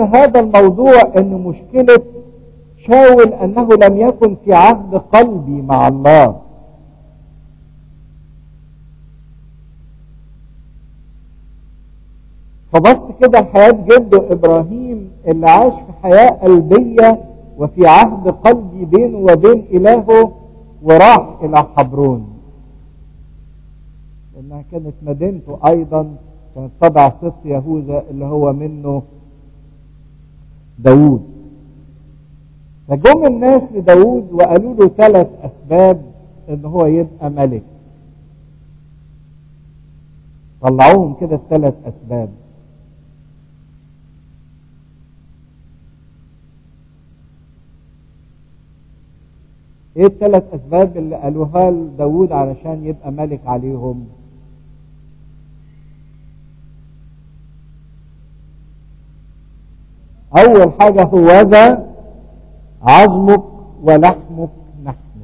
في هذا الموضوع ان مشكلة شاول انه لم يكن في عهد قلبي مع الله فبص كده لحياة جده ابراهيم اللي عاش في حياة قلبية وفي عهد قلبي بينه وبين الهه وراح الى حبرون لانها كانت مدينته ايضا كانت تبع سبط يهوذا اللي هو منه داوود فجم الناس لداوود وقالوا له ثلاث اسباب ان هو يبقى ملك طلعوهم كده الثلاث اسباب ايه الثلاث اسباب اللي قالوها لداود علشان يبقى ملك عليهم اول حاجة هو ذا عظمك ولحمك نحن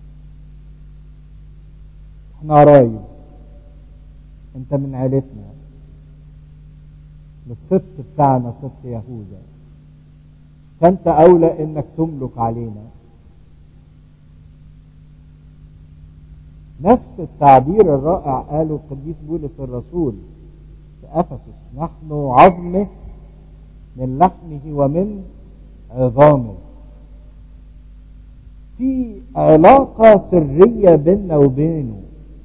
احنا قرايب انت من عيلتنا السبط بتاعنا سبط يهوذا فانت اولى انك تملك علينا نفس التعبير الرائع قاله القديس بولس الرسول في افسس نحن عظمه من لحمه ومن عظامه في علاقة سرية بيننا وبينه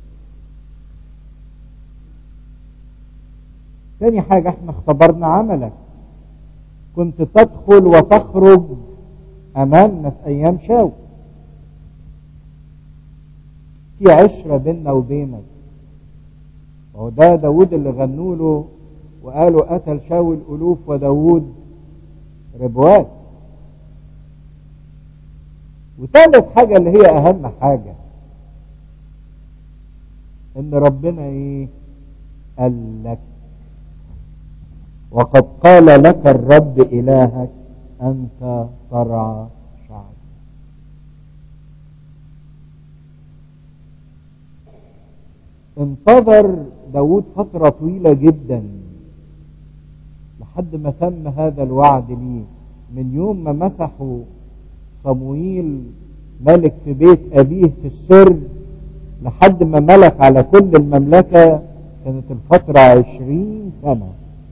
تاني حاجة احنا اختبرنا عملك كنت تدخل وتخرج امامنا في ايام شاول في عشرة بيننا وبينك وهو ده داود اللي غنوا له وقالوا قتل شاول ألوف وداود ربوات وثالث حاجة اللي هي أهم حاجة إن ربنا إيه قال لك وقد قال لك الرب إلهك أنت ترعى شعب انتظر داود فترة طويلة جدا لحد ما تم هذا الوعد ليه من يوم ما مسحوا صمويل ملك في بيت أبيه في السر لحد ما ملك على كل المملكة كانت الفترة عشرين سنة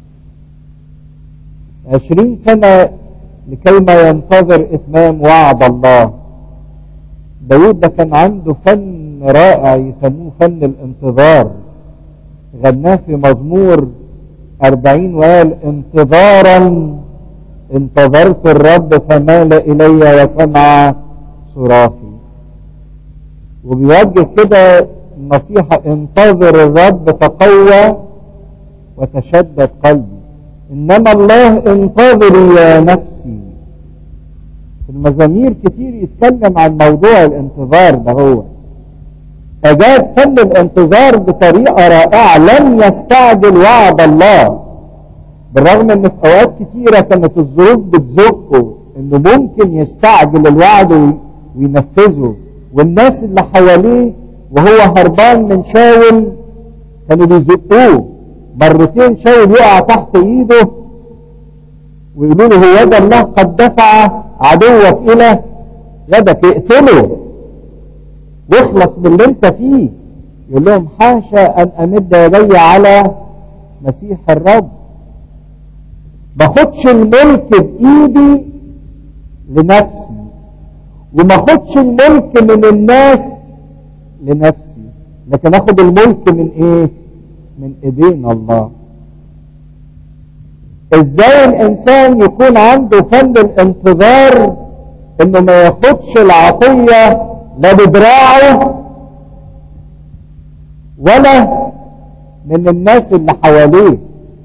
عشرين سنة لكي ما ينتظر إتمام وعد الله داود ده كان عنده فن رائع يسموه فن الانتظار غناه في مزمور أربعين وقال انتظارا انتظرت الرب فمال إلي وسمع صرافي وبيوجه كده النصيحة انتظر الرب تقوى وتشدد قلبي إنما الله انتظري يا نفسي في المزامير كتير يتكلم عن موضوع الانتظار ده هو أجاد فن الانتظار بطريقة رائعة لم يستعجل وعد الله بالرغم ان في اوقات كتيرة كانت الظروف بتزقه انه ممكن يستعجل الوعد وينفذه والناس اللي حواليه وهو هربان من شاول كانوا بيزقوه مرتين شاول يقع تحت ايده ويقولوا له هو ده الله قد دفع عدوك الى يدك اقتله واخلص من اللي انت فيه يقول لهم حاشا ان امد يدي على مسيح الرب باخدش الملك بايدي لنفسي وما اخدش الملك من الناس لنفسي لكن اخد الملك من ايه من ايدين الله ازاي الانسان يكون عنده فن الانتظار انه ما ياخدش العطيه لا بدراعه ولا من الناس اللي حواليه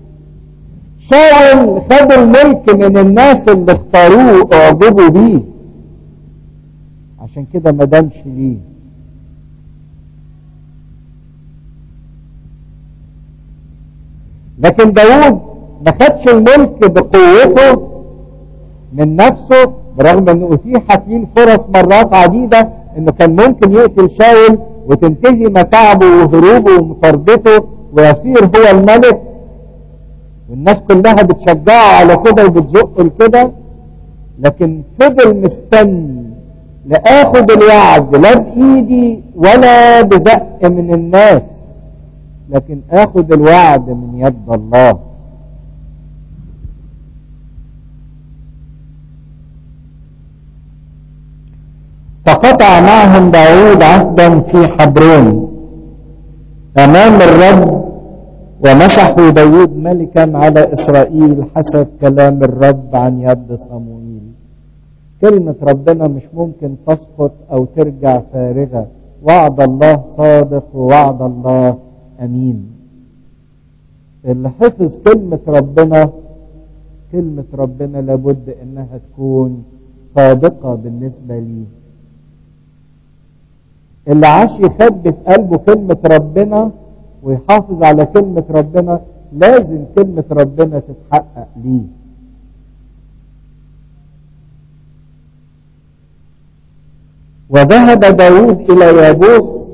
شاول خد الملك من الناس اللي اختاروه اعجبوا بيه عشان كده ما دامش ليه لكن داود ما خدش الملك بقوته من نفسه برغم انه اتيحت ليه الفرص مرات عديده انه كان ممكن يقتل شاول وتنتهي متاعبه وهروبه ومطاردته ويصير هو الملك والناس كلها بتشجعه على كده وبتزقه لكده لكن فضل مستني لآخد الوعد لا بإيدي ولا بزق من الناس لكن آخد الوعد من يد الله فقطع معهم داود عهدا في حبرون أمام الرب ومسحوا داود ملكا على إسرائيل حسب كلام الرب عن يد صموئيل كلمة ربنا مش ممكن تسقط أو ترجع فارغة وعد الله صادق ووعد الله أمين اللي حفظ كلمة ربنا كلمة ربنا لابد إنها تكون صادقة بالنسبة ليه اللي عاش يخبي في قلبه كلمة ربنا ويحافظ على كلمة ربنا لازم كلمة ربنا تتحقق ليه وذهب داود إلى يابوس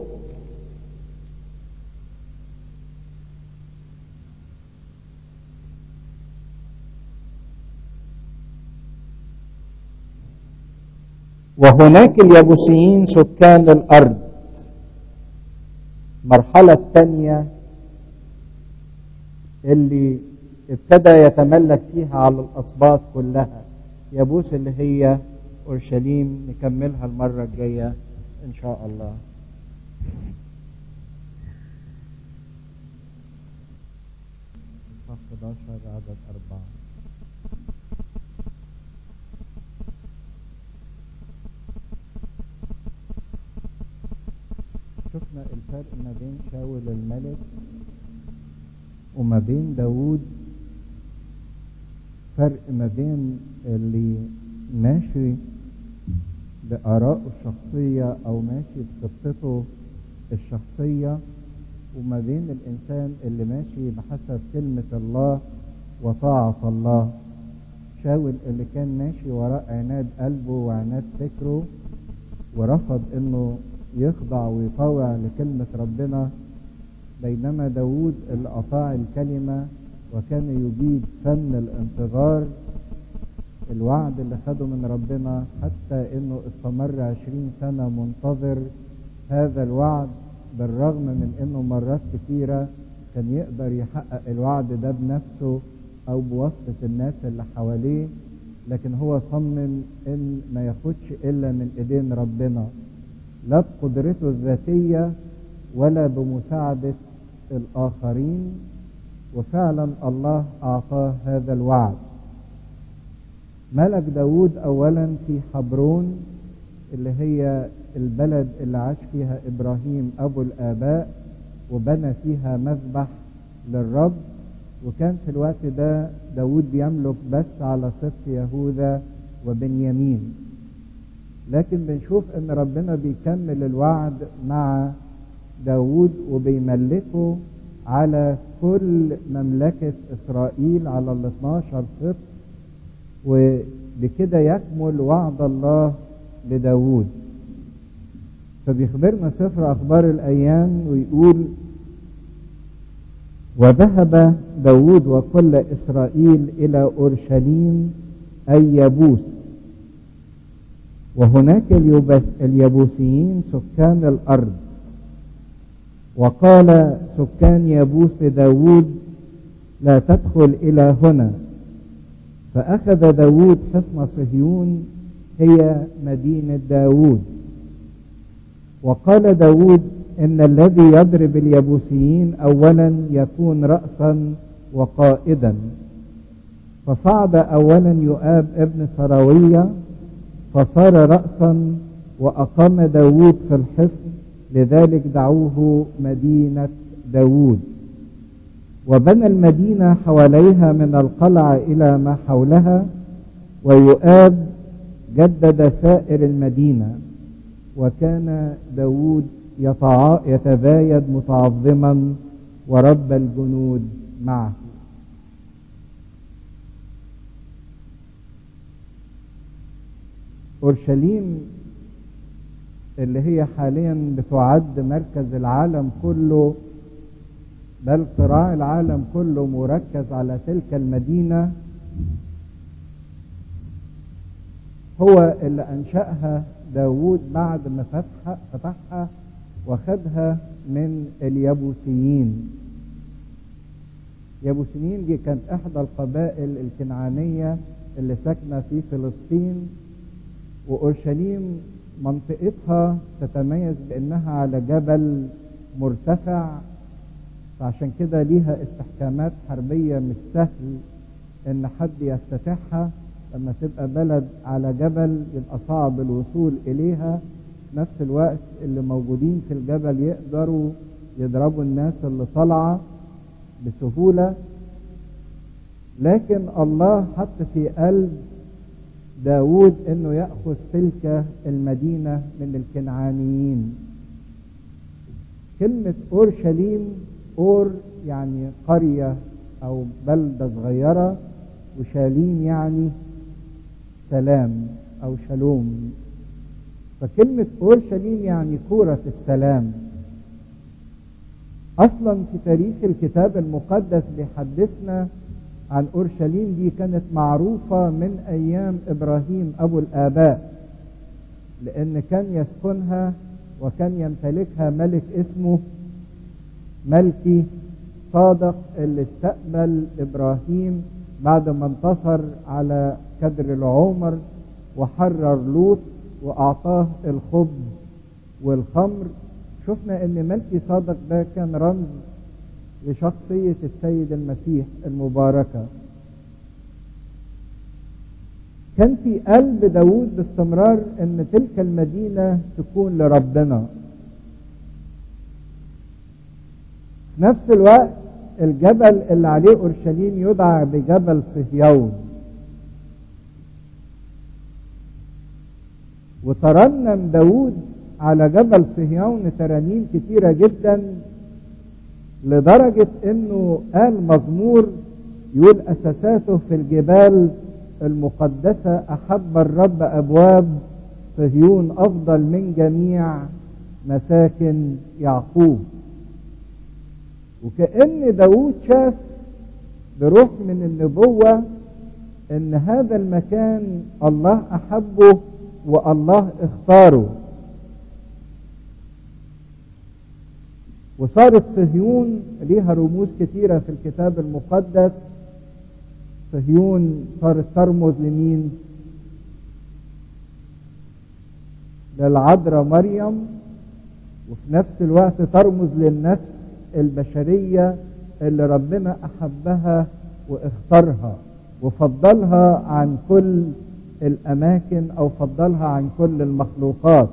وهناك اليابوسيين سكان الأرض المرحلة الثانية اللي ابتدى يتملك فيها على الأسباط كلها يابوس اللي هي أورشليم نكملها المرة الجاية إن شاء الله صف 11 عدد أربعة شفنا الفرق ما بين شاول الملك وما بين داود فرق ما بين اللي ماشي بآرائه الشخصية أو ماشي بخطته الشخصية وما بين الإنسان اللي ماشي بحسب كلمة الله وطاعة الله شاول اللي كان ماشي وراء عناد قلبه وعناد فكره ورفض انه يخضع ويطاوع لكلمة ربنا بينما داود اللي أطاع الكلمة وكان يجيد فن الانتظار الوعد اللي خده من ربنا حتى انه استمر عشرين سنة منتظر هذا الوعد بالرغم من انه مرات كثيرة كان يقدر يحقق الوعد ده بنفسه او بواسطة الناس اللي حواليه لكن هو صمم ان ما ياخدش الا من ايدين ربنا لا بقدرته الذاتية ولا بمساعدة الآخرين وفعلا الله أعطاه هذا الوعد ملك داود أولا في حبرون اللي هي البلد اللي عاش فيها إبراهيم أبو الآباء وبنى فيها مذبح للرب وكان في الوقت ده داود بيملك بس على سبط يهوذا وبنيامين لكن بنشوف ان ربنا بيكمل الوعد مع داود وبيملكه على كل مملكة إسرائيل على ال 12 سبط وبكده يكمل وعد الله لداود فبيخبرنا سفر أخبار الأيام ويقول وذهب داود وكل إسرائيل إلى أورشليم أي يبوس وهناك اليبوسيين سكان الأرض وقال سكان يبوس لداود لا تدخل إلى هنا فأخذ داود حصن صهيون هي مدينة داود وقال داود إن الذي يضرب اليبوسيين أولا يكون رأسا وقائدا فصعد أولا يؤاب ابن سراوية فصار رأسا وأقام داود في الحصن لذلك دعوه مدينة داود وبنى المدينة حواليها من القلعة إلى ما حولها ويؤاب جدد سائر المدينة وكان داود يتزايد متعظما ورب الجنود معه اورشليم اللي هي حاليا بتعد مركز العالم كله بل صراع العالم كله مركز على تلك المدينة هو اللي أنشأها داود بعد ما فتح فتحها وخدها من اليبوسيين يبوسيين دي كانت إحدى القبائل الكنعانية اللي ساكنة في فلسطين وأورشليم منطقتها تتميز بأنها على جبل مرتفع فعشان كده ليها استحكامات حربية مش سهل إن حد يفتتحها لما تبقى بلد على جبل يبقى صعب الوصول إليها نفس الوقت اللي موجودين في الجبل يقدروا يضربوا الناس اللي طالعة بسهولة لكن الله حط في قلب داود انه يأخذ تلك المدينة من الكنعانيين كلمة أورشليم أور يعني قرية أو بلدة صغيرة وشاليم يعني سلام أو شلوم فكلمة أورشليم يعني كورة السلام أصلا في تاريخ الكتاب المقدس بيحدثنا عن أورشليم دي كانت معروفة من أيام إبراهيم أبو الآباء لأن كان يسكنها وكان يمتلكها ملك اسمه ملكي صادق اللي استقبل إبراهيم بعد ما انتصر على كدر العمر وحرر لوط وأعطاه الخبز والخمر شفنا ان ملكي صادق ده كان رمز لشخصية السيد المسيح المباركة كان في قلب داود باستمرار ان تلك المدينة تكون لربنا في نفس الوقت الجبل اللي عليه اورشليم يدعى بجبل صهيون وترنم داود على جبل صهيون ترانيم كتيرة جدا لدرجة انه قال مزمور يقول اساساته في الجبال المقدسة احب الرب ابواب صهيون افضل من جميع مساكن يعقوب وكأن داود شاف بروح من النبوة ان هذا المكان الله احبه والله اختاره وصارت صهيون ليها رموز كثيرة في الكتاب المقدس صهيون صارت ترمز لمين للعذراء مريم وفي نفس الوقت ترمز للنفس البشرية اللي ربنا أحبها واختارها وفضلها عن كل الأماكن أو فضلها عن كل المخلوقات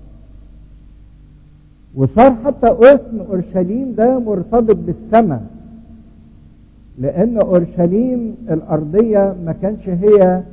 وصار حتى اسم اورشليم ده مرتبط بالسماء لان اورشليم الارضيه ما كانش هي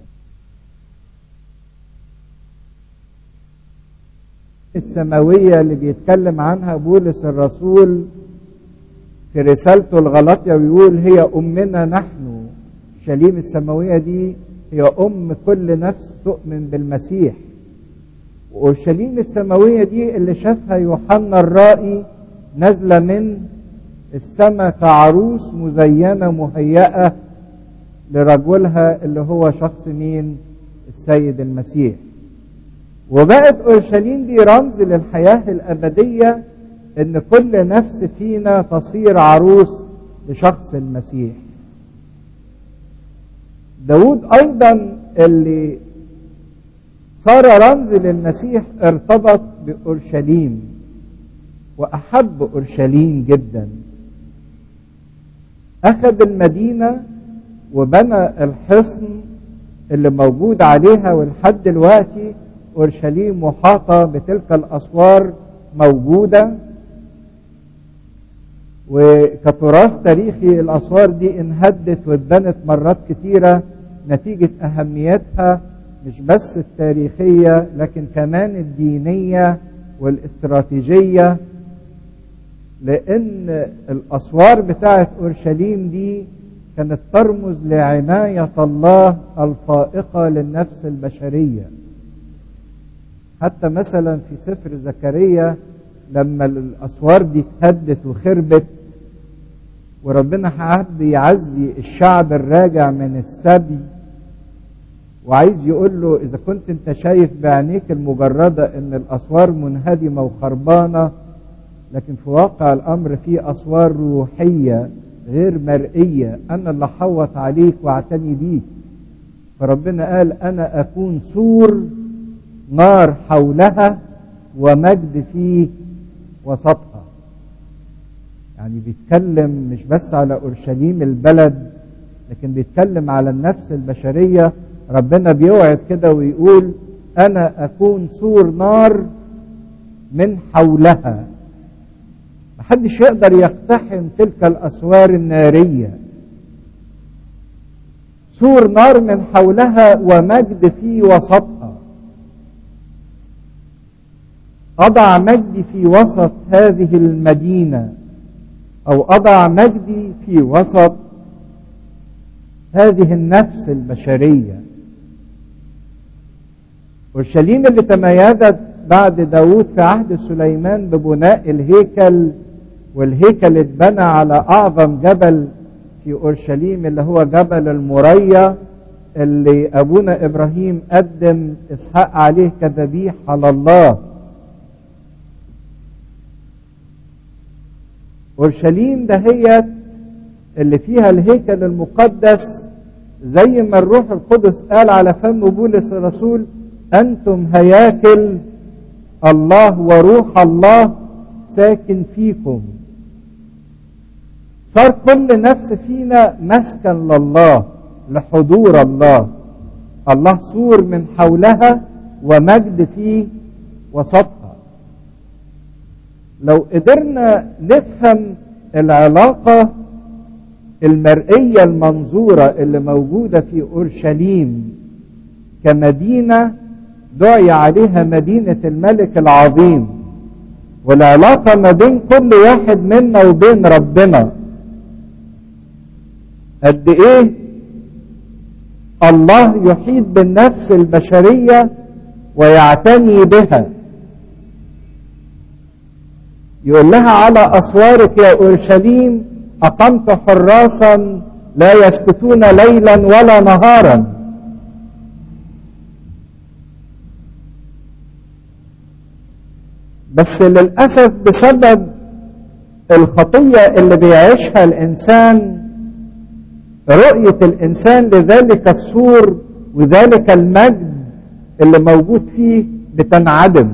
السماويه اللي بيتكلم عنها بولس الرسول في رسالته الغلطيه ويقول هي امنا نحن شليم السماويه دي هي ام كل نفس تؤمن بالمسيح وأورشليم السماوية دي اللي شافها يوحنا الرائي نازلة من السماء كعروس مزينة مهيئة لرجلها اللي هو شخص مين السيد المسيح وبقت أورشليم دي رمز للحياة الأبدية إن كل نفس فينا تصير عروس لشخص المسيح داود أيضا اللي صار رمز للمسيح ارتبط بأورشليم وأحب أورشليم جدا أخذ المدينة وبنى الحصن اللي موجود عليها ولحد دلوقتي أورشليم محاطة بتلك الأسوار موجودة وكتراث تاريخي الأسوار دي انهدت واتبنت مرات كتيرة نتيجة أهميتها مش بس التاريخية لكن كمان الدينية والاستراتيجية لأن الأسوار بتاعت أورشليم دي كانت ترمز لعناية الله الفائقة للنفس البشرية حتى مثلا في سفر زكريا لما الأسوار دي اتهدت وخربت وربنا حب يعزي الشعب الراجع من السبي وعايز يقول له اذا كنت انت شايف بعينيك المجردة ان الاسوار منهدمة وخربانة لكن في واقع الامر في اسوار روحية غير مرئية انا اللي حوط عليك واعتني بيك فربنا قال انا اكون سور نار حولها ومجد في وسطها يعني بيتكلم مش بس على اورشليم البلد لكن بيتكلم على النفس البشريه ربنا بيوعد كده ويقول انا اكون سور نار من حولها محدش يقدر يقتحم تلك الاسوار الناريه سور نار من حولها ومجد في وسطها اضع مجدي في وسط هذه المدينه او اضع مجدي في وسط هذه النفس البشريه اورشليم اللي تميزت بعد داود في عهد سليمان ببناء الهيكل والهيكل اتبنى على اعظم جبل في اورشليم اللي هو جبل المريا اللي ابونا ابراهيم قدم اسحاق عليه كذبيح على الله اورشليم دهيت اللي فيها الهيكل المقدس زي ما الروح القدس قال على فم بولس الرسول انتم هياكل الله وروح الله ساكن فيكم صار كل نفس فينا مسكن لله لحضور الله الله سور من حولها ومجد في وسطها لو قدرنا نفهم العلاقة المرئية المنظورة اللي موجودة في أورشليم كمدينة دعي عليها مدينة الملك العظيم والعلاقة ما بين كل واحد منا وبين ربنا قد ايه الله يحيط بالنفس البشرية ويعتني بها يقول لها على أسوارك يا أورشليم أقمت حراسا لا يسكتون ليلا ولا نهارا بس للأسف بسبب الخطية اللي بيعيشها الإنسان رؤية الإنسان لذلك السور وذلك المجد اللي موجود فيه بتنعدم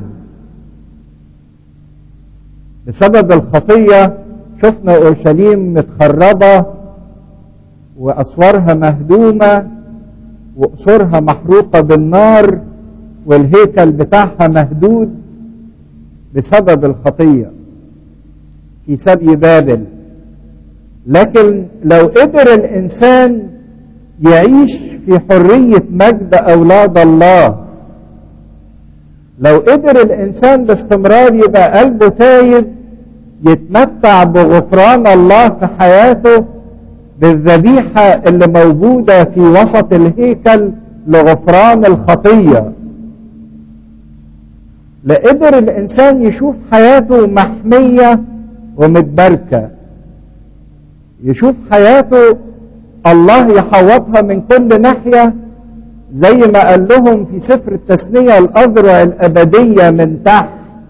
بسبب الخطية شفنا أورشليم متخربة وأسوارها مهدومة وقصورها محروقة بالنار والهيكل بتاعها مهدود بسبب الخطية في سبي بابل لكن لو قدر الإنسان يعيش في حرية مجد أولاد الله لو قدر الإنسان باستمرار يبقى قلبه تايب يتمتع بغفران الله في حياته بالذبيحة اللي موجودة في وسط الهيكل لغفران الخطية لقدر الإنسان يشوف حياته محمية ومتباركة يشوف حياته الله يحوطها من كل ناحية زي ما قال لهم في سفر التثنية الأذرع الأبدية من تحت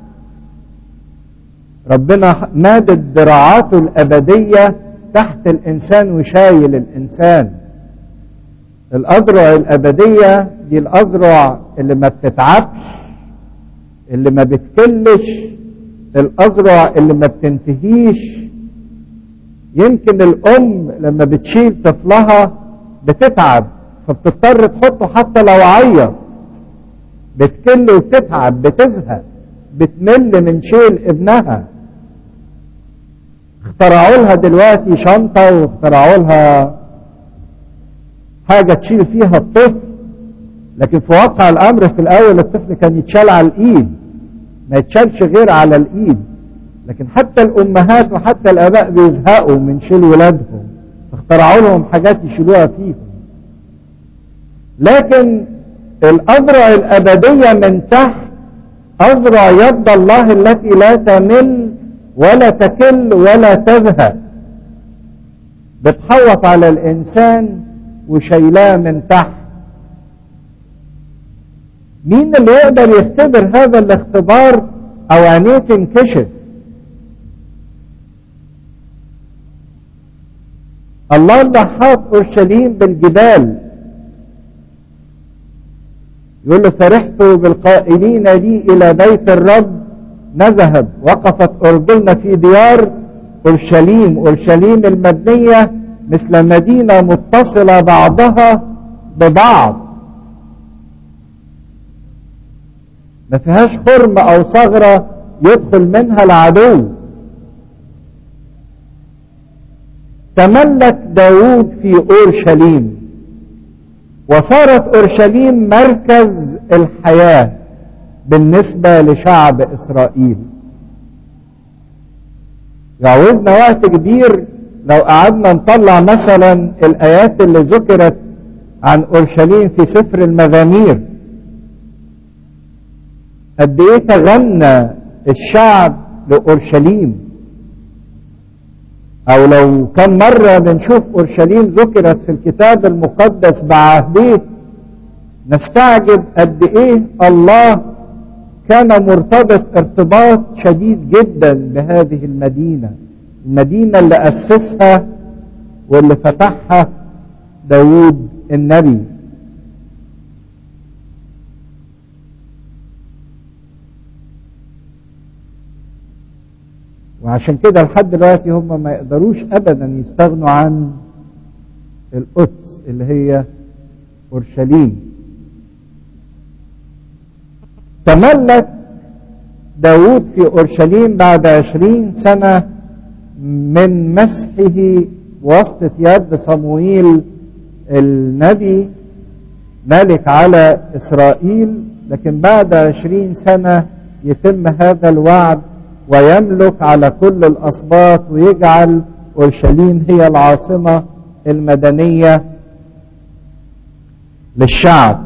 ربنا مادد ذراعاته الأبدية تحت الإنسان وشايل الإنسان الأذرع الأبدية دي الأذرع اللي ما بتتعبش اللي ما بتكلش الأذرع اللي ما بتنتهيش يمكن الأم لما بتشيل طفلها بتتعب فبتضطر تحطه حتى لو عيط بتكل وتتعب بتزهق بتمل من شيل ابنها اخترعوا لها دلوقتي شنطة واخترعوا لها حاجة تشيل فيها الطفل لكن في واقع الأمر في الأول الطفل كان يتشال على الإيد ما يتشالش غير على الإيد لكن حتى الأمهات وحتى الآباء بيزهقوا من شيل ولادهم اخترعوا لهم حاجات يشيلوها فيهم لكن الأذرع الأبدية من تحت أذرع يد الله التي لا تمل ولا تكل ولا تزهق بتحوط على الإنسان وشيلاه من تحت مين اللي يقدر يختبر هذا الاختبار أو عينيه تنكشف الله اللي حاط أورشليم بالجبال يقول له فرحت بالقائلين لي إلى بيت الرب نذهب وقفت أرجلنا في ديار أورشليم أورشليم المبنية مثل مدينة متصلة بعضها ببعض ما فيهاش خرم أو ثغرة يدخل منها العدو تملك داود في أورشليم وصارت أورشليم مركز الحياة بالنسبة لشعب إسرائيل يعوزنا وقت كبير لو قعدنا نطلع مثلا الآيات اللي ذكرت عن أورشليم في سفر المزامير قد إيه تغنى الشعب لأورشليم أو لو كم مرة بنشوف أورشليم ذكرت في الكتاب المقدس بعهديه نستعجب قد إيه الله كان مرتبط ارتباط شديد جدا بهذه المدينة المدينة اللي أسسها واللي فتحها داود النبي وعشان كده لحد دلوقتي هم ما يقدروش ابدا يستغنوا عن القدس اللي هي اورشليم تملك داود في اورشليم بعد عشرين سنة من مسحه بواسطة يد صموئيل النبي ملك على اسرائيل لكن بعد عشرين سنة يتم هذا الوعد ويملك على كل الأسباط ويجعل أورشليم هي العاصمة المدنية للشعب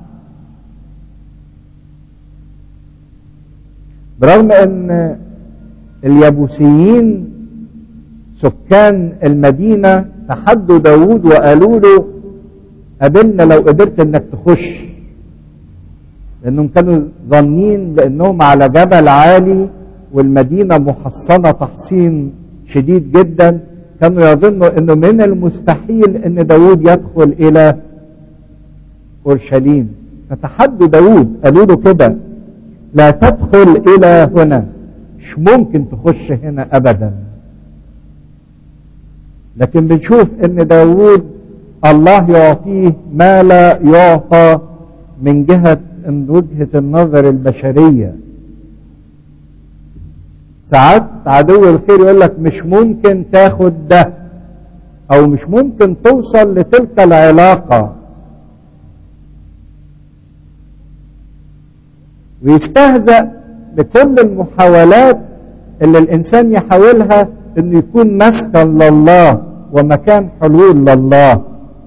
برغم أن اليابوسيين سكان المدينة تحدوا داود وقالوا له قابلنا لو قدرت انك تخش لانهم كانوا ظانين بانهم على جبل عالي والمدينة محصنة تحصين شديد جدا كانوا يظنوا انه من المستحيل ان داود يدخل الى اورشليم فتحدوا داود قالوا له كده لا تدخل الى هنا مش ممكن تخش هنا ابدا لكن بنشوف ان داود الله يعطيه ما لا يعطى من جهة من وجهة النظر البشرية ساعات عدو الخير يقول لك مش ممكن تاخد ده او مش ممكن توصل لتلك العلاقة ويستهزأ بكل المحاولات اللي الانسان يحاولها انه يكون مسكن لله ومكان حلول لله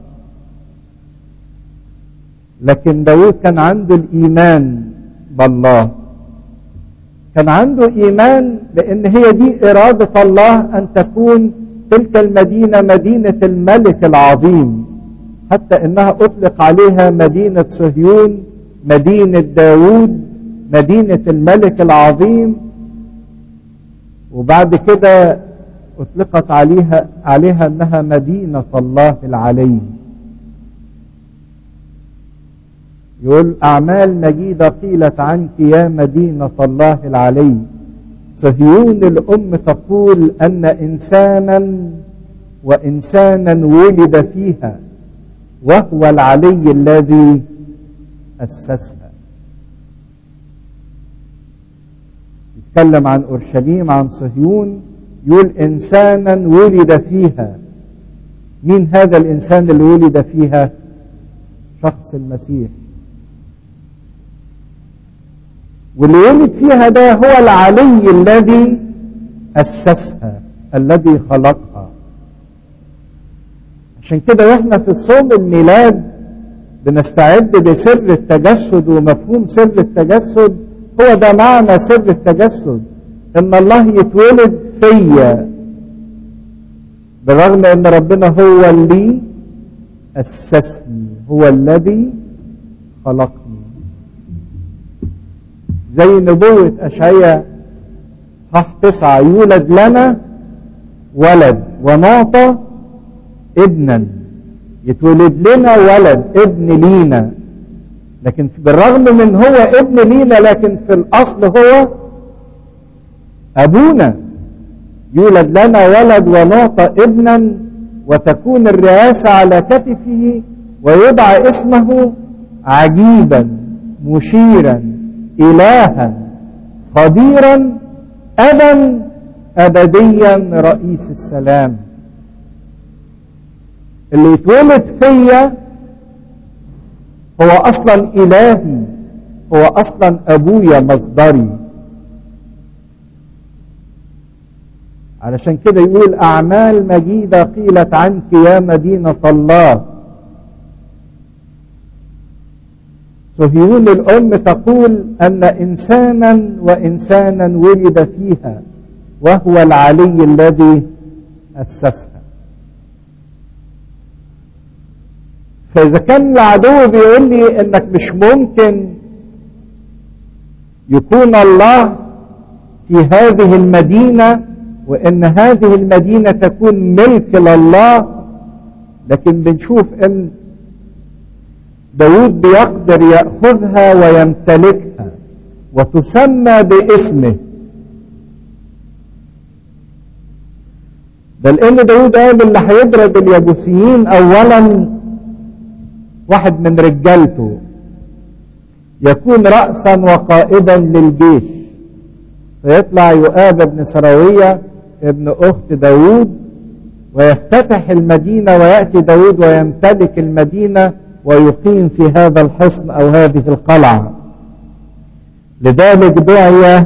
لكن داود كان عنده الايمان بالله كان عنده ايمان بان هي دي اراده الله ان تكون تلك المدينه مدينه الملك العظيم حتى انها اطلق عليها مدينه صهيون مدينه داوود مدينه الملك العظيم وبعد كده اطلقت عليها عليها انها مدينه الله العلي يقول أعمال مجيدة قيلت عنك يا مدينة الله العلي صهيون الأم تقول أن إنسانا وإنسانا ولد فيها وهو العلي الذي أسسها يتكلم عن أورشليم عن صهيون يقول إنسانا ولد فيها مين هذا الإنسان اللي ولد فيها شخص المسيح واللي ولد فيها ده هو العلي الذي أسسها الذي خلقها عشان كده واحنا في صوم الميلاد بنستعد لسر التجسد ومفهوم سر التجسد هو ده معنى سر التجسد ان الله يتولد فيا بالرغم ان ربنا هو اللي اسسني هو الذي خلقني زي نبوة اشعياء صح تسعة يولد لنا ولد ونعطى ابنا يتولد لنا ولد ابن لينا لكن بالرغم من هو ابن لينا لكن في الاصل هو ابونا يولد لنا ولد ونعطى ابنا وتكون الرئاسة على كتفه ويدعى اسمه عجيبا مشيرا إلها قديرا أبا أبديا رئيس السلام اللي يتولد فيا هو أصلا إلهي هو أصلا أبويا مصدري علشان كده يقول أعمال مجيدة قيلت عنك يا مدينة الله صهيون الأم تقول أن إنسانا وإنسانا ولد فيها وهو العلي الذي أسسها فإذا كان العدو بيقول لي إنك مش ممكن يكون الله في هذه المدينة وإن هذه المدينة تكون ملك لله لكن بنشوف إن داود بيقدر يأخذها ويمتلكها وتسمى باسمه بل ان داود قال اللي هيضرب اليبوسيين اولا واحد من رجالته يكون رأسا وقائدا للجيش فيطلع يؤاب ابن سراوية ابن أخت داود ويفتتح المدينة ويأتي داود ويمتلك المدينة ويقيم في هذا الحصن أو هذه القلعة لذلك دعي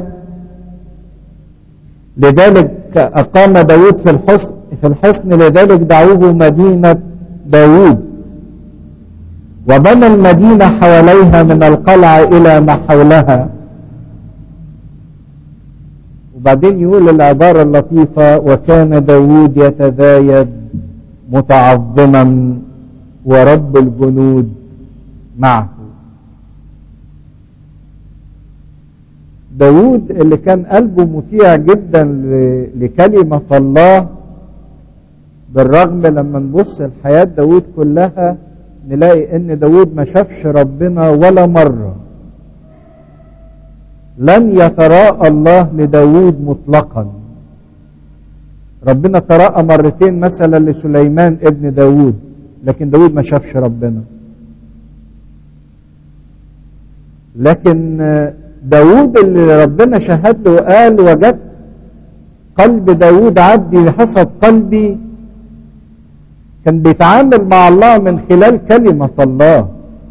لذلك أقام داود في الحصن في الحصن لذلك دعوه مدينة داود وبنى المدينة حواليها من القلعة إلى ما حولها وبعدين يقول العبارة اللطيفة وكان داود يتذايد متعظما ورب الجنود معه داود اللي كان قلبه مطيع جدا لكلمة الله بالرغم لما نبص الحياة داود كلها نلاقي ان داود ما شافش ربنا ولا مرة لم يتراءى الله لداود مطلقا ربنا تراءى مرتين مثلا لسليمان ابن داود لكن داود ما شافش ربنا لكن داود اللي ربنا شهد له وقال وجدت قلب داود عبدي حسب قلبي كان بيتعامل مع الله من خلال كلمة الله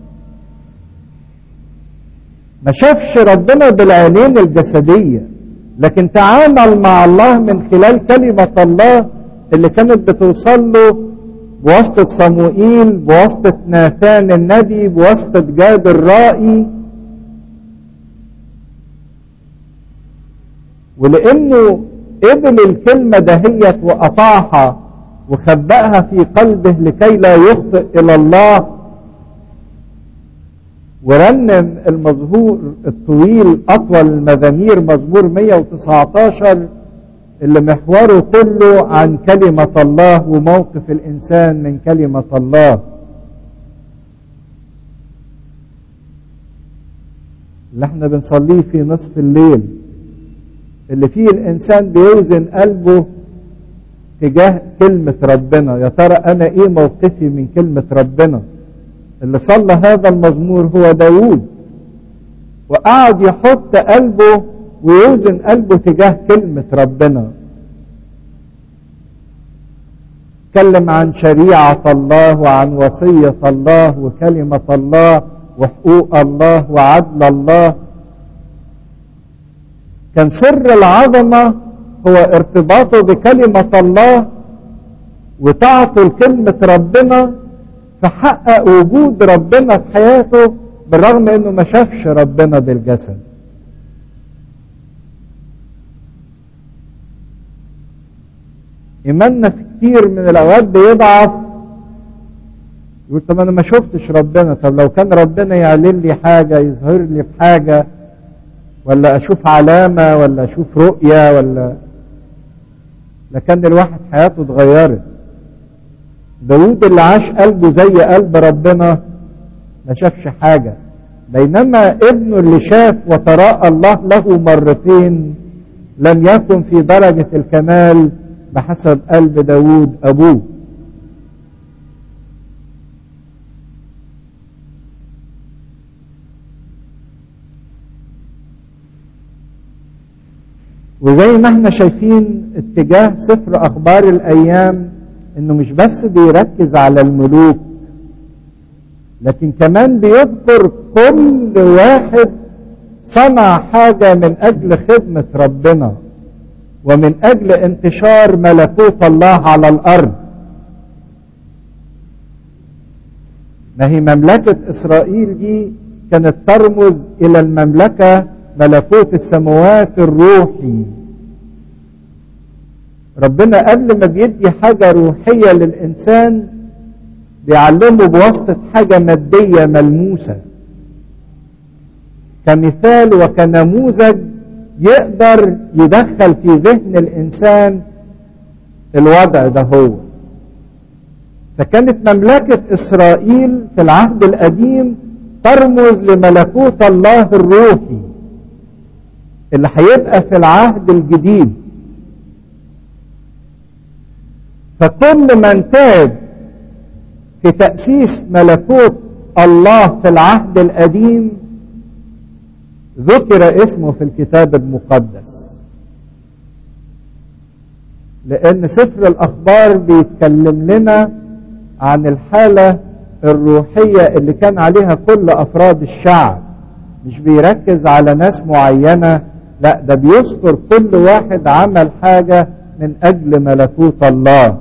ما شافش ربنا بالعينين الجسدية لكن تعامل مع الله من خلال كلمة الله اللي كانت بتوصل له بواسطة صموئيل بواسطة ناثان النبي بواسطة جاد الرائي ولأنه قبل الكلمة دهيت وقطعها وخبأها في قلبه لكي لا يخطئ إلى الله ورنم المزهور الطويل أطول المزامير مزمور 119 اللي محوره كله عن كلمة الله وموقف الإنسان من كلمة الله اللي احنا بنصليه في نصف الليل اللي فيه الإنسان بيوزن قلبه تجاه كلمة ربنا يا ترى أنا إيه موقفي من كلمة ربنا اللي صلى هذا المزمور هو داود وقعد يحط قلبه ويوزن قلبه تجاه كلمة ربنا اتكلم عن شريعة الله وعن وصية الله وكلمة الله وحقوق الله وعدل الله كان سر العظمة هو ارتباطه بكلمة الله وطاعته لكلمة ربنا فحقق وجود ربنا في حياته بالرغم انه ما شافش ربنا بالجسد ايماننا في كتير من الاوقات بيضعف يقول طب انا ما شفتش ربنا طب لو كان ربنا يعلن لي حاجه يظهر لي بحاجه ولا اشوف علامه ولا اشوف رؤيه ولا لكن الواحد حياته اتغيرت داود اللي عاش قلبه زي قلب ربنا ما شافش حاجة بينما ابنه اللي شاف وتراءى الله له مرتين لم يكن في درجة الكمال بحسب قلب داود أبوه وزي ما احنا شايفين اتجاه سفر اخبار الايام انه مش بس بيركز على الملوك لكن كمان بيذكر كل واحد صنع حاجة من اجل خدمة ربنا ومن اجل انتشار ملكوت الله على الارض ما هي مملكة اسرائيل دي كانت ترمز الى المملكة ملكوت السماوات الروحي ربنا قبل ما بيدي حاجة روحية للإنسان بيعلمه بواسطة حاجة مادية ملموسة كمثال وكنموذج يقدر يدخل في ذهن الإنسان الوضع ده هو فكانت مملكة إسرائيل في العهد القديم ترمز لملكوت الله الروحي اللي هيبقى في العهد الجديد فكل من تاب في تأسيس ملكوت الله في العهد القديم ذكر اسمه في الكتاب المقدس لأن سفر الأخبار بيتكلم لنا عن الحالة الروحية اللي كان عليها كل أفراد الشعب مش بيركز على ناس معينة لا ده بيذكر كل واحد عمل حاجة من أجل ملكوت الله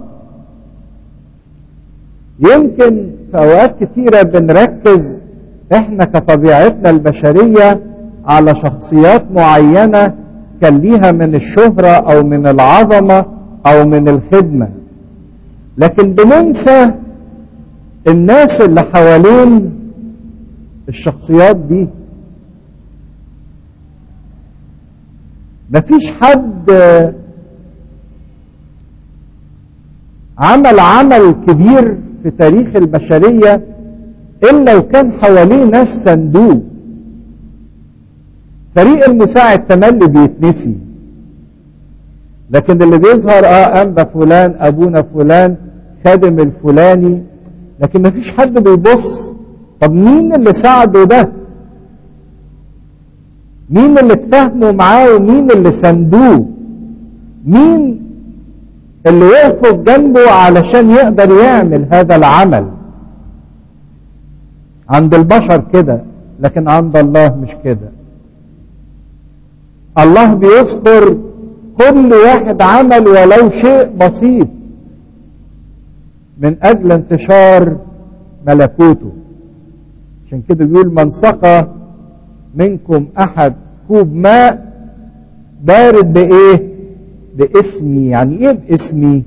يمكن في أوقات كتيرة بنركز إحنا كطبيعتنا البشرية على شخصيات معينة كان ليها من الشهرة أو من العظمة أو من الخدمة لكن بننسى الناس اللي حوالين الشخصيات دي مفيش حد عمل عمل كبير في تاريخ البشرية إلا وكان حواليه ناس صندوق فريق المساعد تملي بيتنسي لكن اللي بيظهر اه انبا فلان ابونا فلان خادم الفلاني لكن مفيش حد بيبص طب مين اللي ساعده ده مين اللي اتفاهموا معاه ومين اللي سندوه مين اللي وقفوا جنبه علشان يقدر يعمل هذا العمل عند البشر كده لكن عند الله مش كده الله بيذكر كل واحد عمل ولو شيء بسيط من اجل انتشار ملكوته عشان كده بيقول من سقى منكم احد كوب ماء بارد بايه باسمي يعني ايه باسمي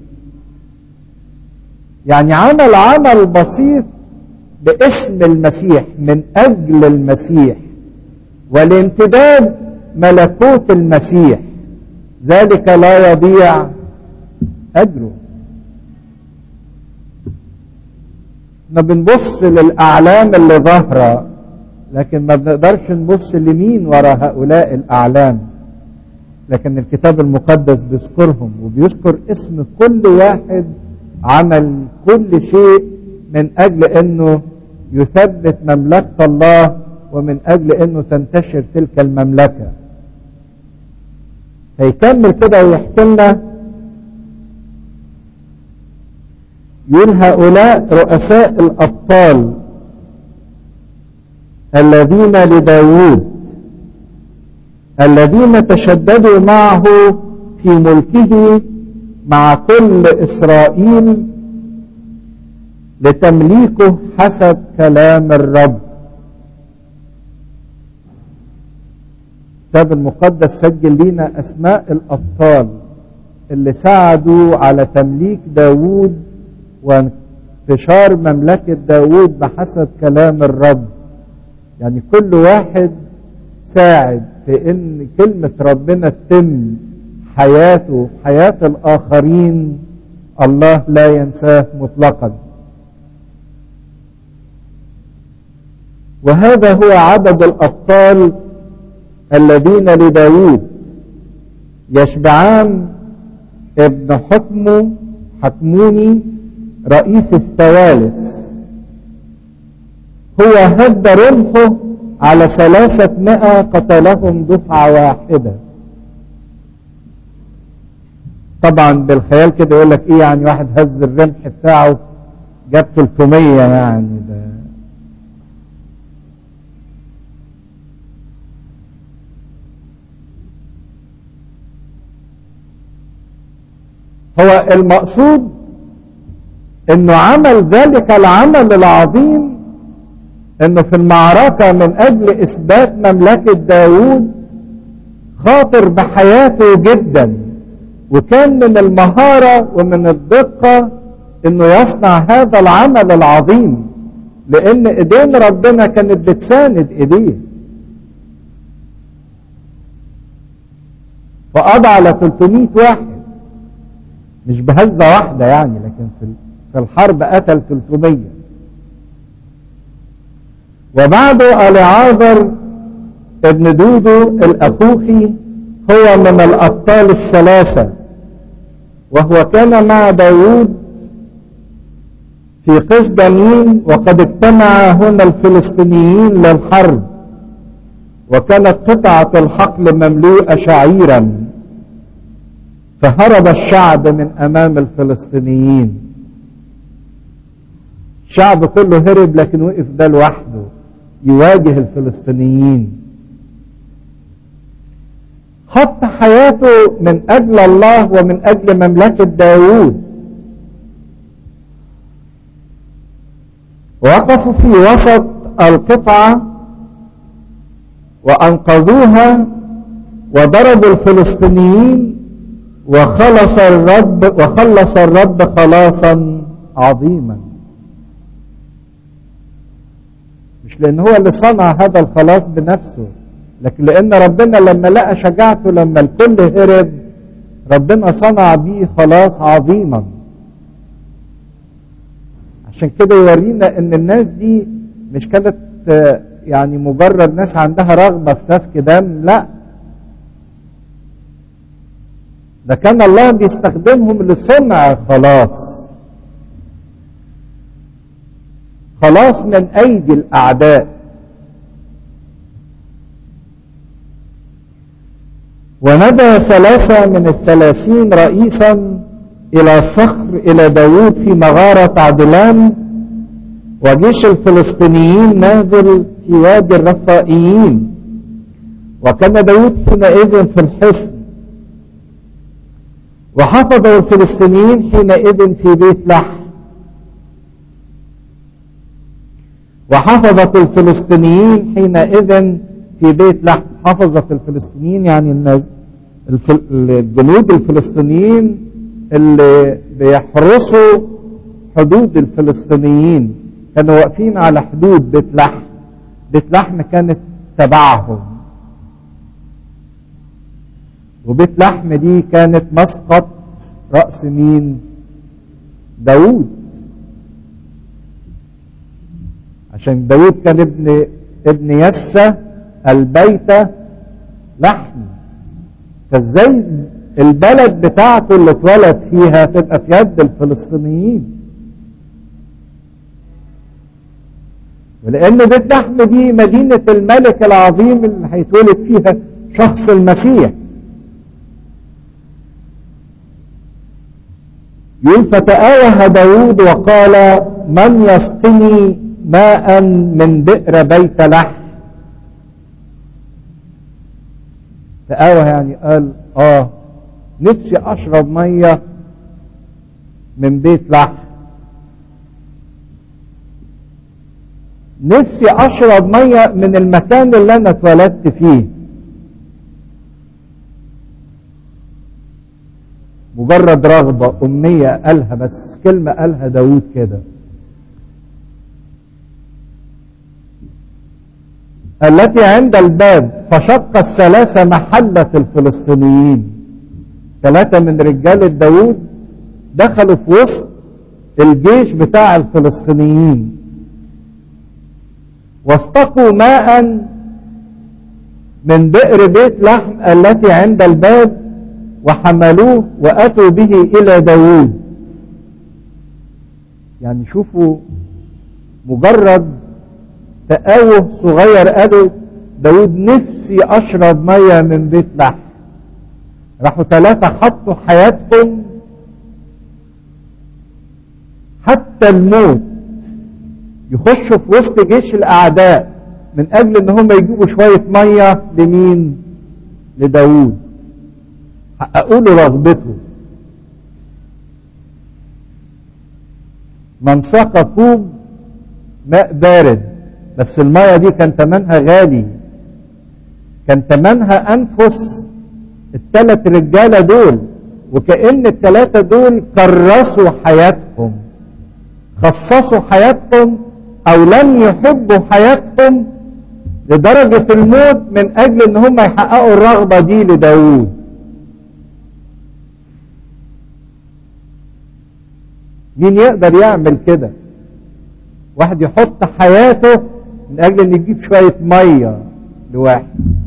يعني عمل عمل بسيط باسم المسيح من اجل المسيح والامتداد ملكوت المسيح ذلك لا يضيع اجره ما بنبص للاعلام اللي ظاهره لكن ما بنقدرش نبص لمين وراء هؤلاء الاعلام لكن الكتاب المقدس بيذكرهم وبيذكر اسم كل واحد عمل كل شيء من اجل انه يثبت مملكه الله ومن اجل انه تنتشر تلك المملكه هيكمل كده ويحكي لنا يقول هؤلاء رؤساء الابطال الذين لداوود الذين تشددوا معه في ملكه مع كل اسرائيل لتمليكه حسب كلام الرب الكتاب المقدس سجل لنا اسماء الابطال اللي ساعدوا على تمليك داوود وانتشار مملكة داوود بحسب كلام الرب يعني كل واحد ساعد في ان كلمة ربنا تتم حياته حياة الاخرين الله لا ينساه مطلقا وهذا هو عدد الابطال الذين لداود يشبعان ابن حكمه حكموني رئيس الثوالث هو هد رمحه على ثلاثة قتلهم دفعة واحدة طبعا بالخيال كده يقول لك ايه يعني واحد هز الرمح بتاعه جاب 300 يعني ده هو المقصود انه عمل ذلك العمل العظيم انه في المعركة من اجل اثبات مملكة داود خاطر بحياته جدا وكان من المهارة ومن الدقة انه يصنع هذا العمل العظيم لان ايدين ربنا كانت بتساند ايديه فقضى على 300 واحد مش بهزة واحدة يعني لكن في في الحرب قتل 300 وبعده العاذر ابن دودو الاخوخي هو من الابطال الثلاثة وهو كان مع داود في قسدمين وقد اجتمع هنا الفلسطينيين للحرب وكانت قطعة الحقل مملوءة شعيرا فهرب الشعب من امام الفلسطينيين الشعب كله هرب لكن وقف ده لوحده يواجه الفلسطينيين حط حياته من اجل الله ومن اجل مملكة داوود وقفوا في وسط القطعة وانقذوها وضربوا الفلسطينيين وخلص الرب وخلص الرب خلاصا عظيما مش لان هو اللي صنع هذا الخلاص بنفسه لكن لان ربنا لما لقى شجاعته لما الكل هرب ربنا صنع بيه خلاص عظيما عشان كده يورينا ان الناس دي مش كانت يعني مجرد ناس عندها رغبة في سفك دم لا ده كان الله بيستخدمهم لصنع خلاص خلاص من ايدي الاعداء وندى ثلاثة من الثلاثين رئيسا الى صخر الى داود في مغارة عدلان وجيش الفلسطينيين نازل في وادي الرفائيين وكان داود حينئذ في الحصن وحفظوا الفلسطينيين حينئذ في بيت لحم وحفظت الفلسطينيين حينئذ في بيت لحم حفظت الفلسطينيين يعني الناس الجنود الفلسطينيين اللي بيحرسوا حدود الفلسطينيين كانوا واقفين على حدود بيت لحم بيت لحم كانت تبعهم وبيت لحم دي كانت مسقط رأس مين داود عشان داود كان ابن ابن يسى البيت لحم فازاي البلد بتاعته اللي اتولد فيها تبقى في يد الفلسطينيين ولان بيت لحم دي مدينة الملك العظيم اللي هيتولد فيها شخص المسيح يقول فتآوه داود وقال من يسقني ماء من بئر بيت لحم تآوه يعني قال اه نفسي اشرب ميه من بيت لحم نفسي اشرب ميه من المكان اللي انا اتولدت فيه مجرد رغبة أمنية قالها بس كلمة قالها داود كده التي عند الباب فشق الثلاثة محلة الفلسطينيين ثلاثة من رجالة داود دخلوا في وسط الجيش بتاع الفلسطينيين واستقوا ماء من بئر بيت لحم التي عند الباب وحملوه وأتوا به إلى داود يعني شوفوا مجرد تقاوه صغير قالوا داود نفسي أشرب مية من بيت لحم راحوا ثلاثة حطوا حياتهم حتى الموت يخشوا في وسط جيش الأعداء من أجل إن هم يجيبوا شوية مية لمين؟ لداود حققوا له رغبته من سقى كوب ماء بارد بس المية دي كان تمنها غالي كان تمنها أنفس الثلاث رجالة دول وكأن الثلاثة دول كرسوا حياتهم خصصوا حياتهم أو لم يحبوا حياتهم لدرجة الموت من أجل إن هم يحققوا الرغبة دي لداود مين يقدر يعمل كده واحد يحط حياته من اجل ان يجيب شوية مية لواحد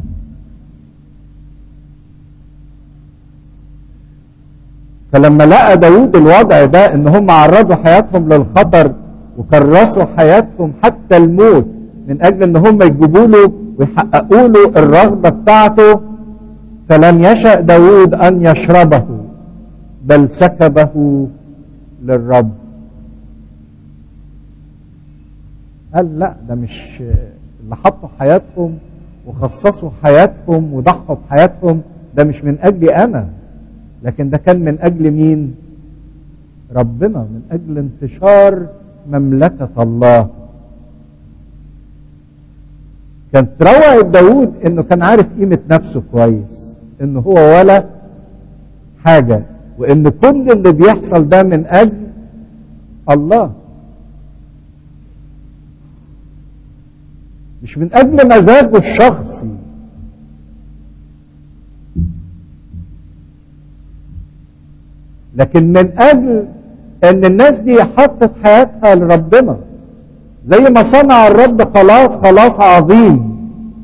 فلما لقى داود الوضع ده ان هم عرضوا حياتهم للخطر وكرسوا حياتهم حتى الموت من اجل ان هم يجيبوا له ويحققوا له الرغبة بتاعته فلم يشأ داود ان يشربه بل سكبه للرب قال لا ده مش اللي حطوا حياتهم وخصصوا حياتهم وضحوا بحياتهم ده مش من اجلي انا لكن ده كان من اجل مين ربنا من اجل انتشار مملكة الله كان تروع داود انه كان عارف قيمة نفسه كويس انه هو ولا حاجة وان كل اللي بيحصل ده من اجل الله مش من اجل مزاجه الشخصي لكن من اجل ان الناس دي حطت حياتها لربنا زي ما صنع الرب خلاص خلاص عظيم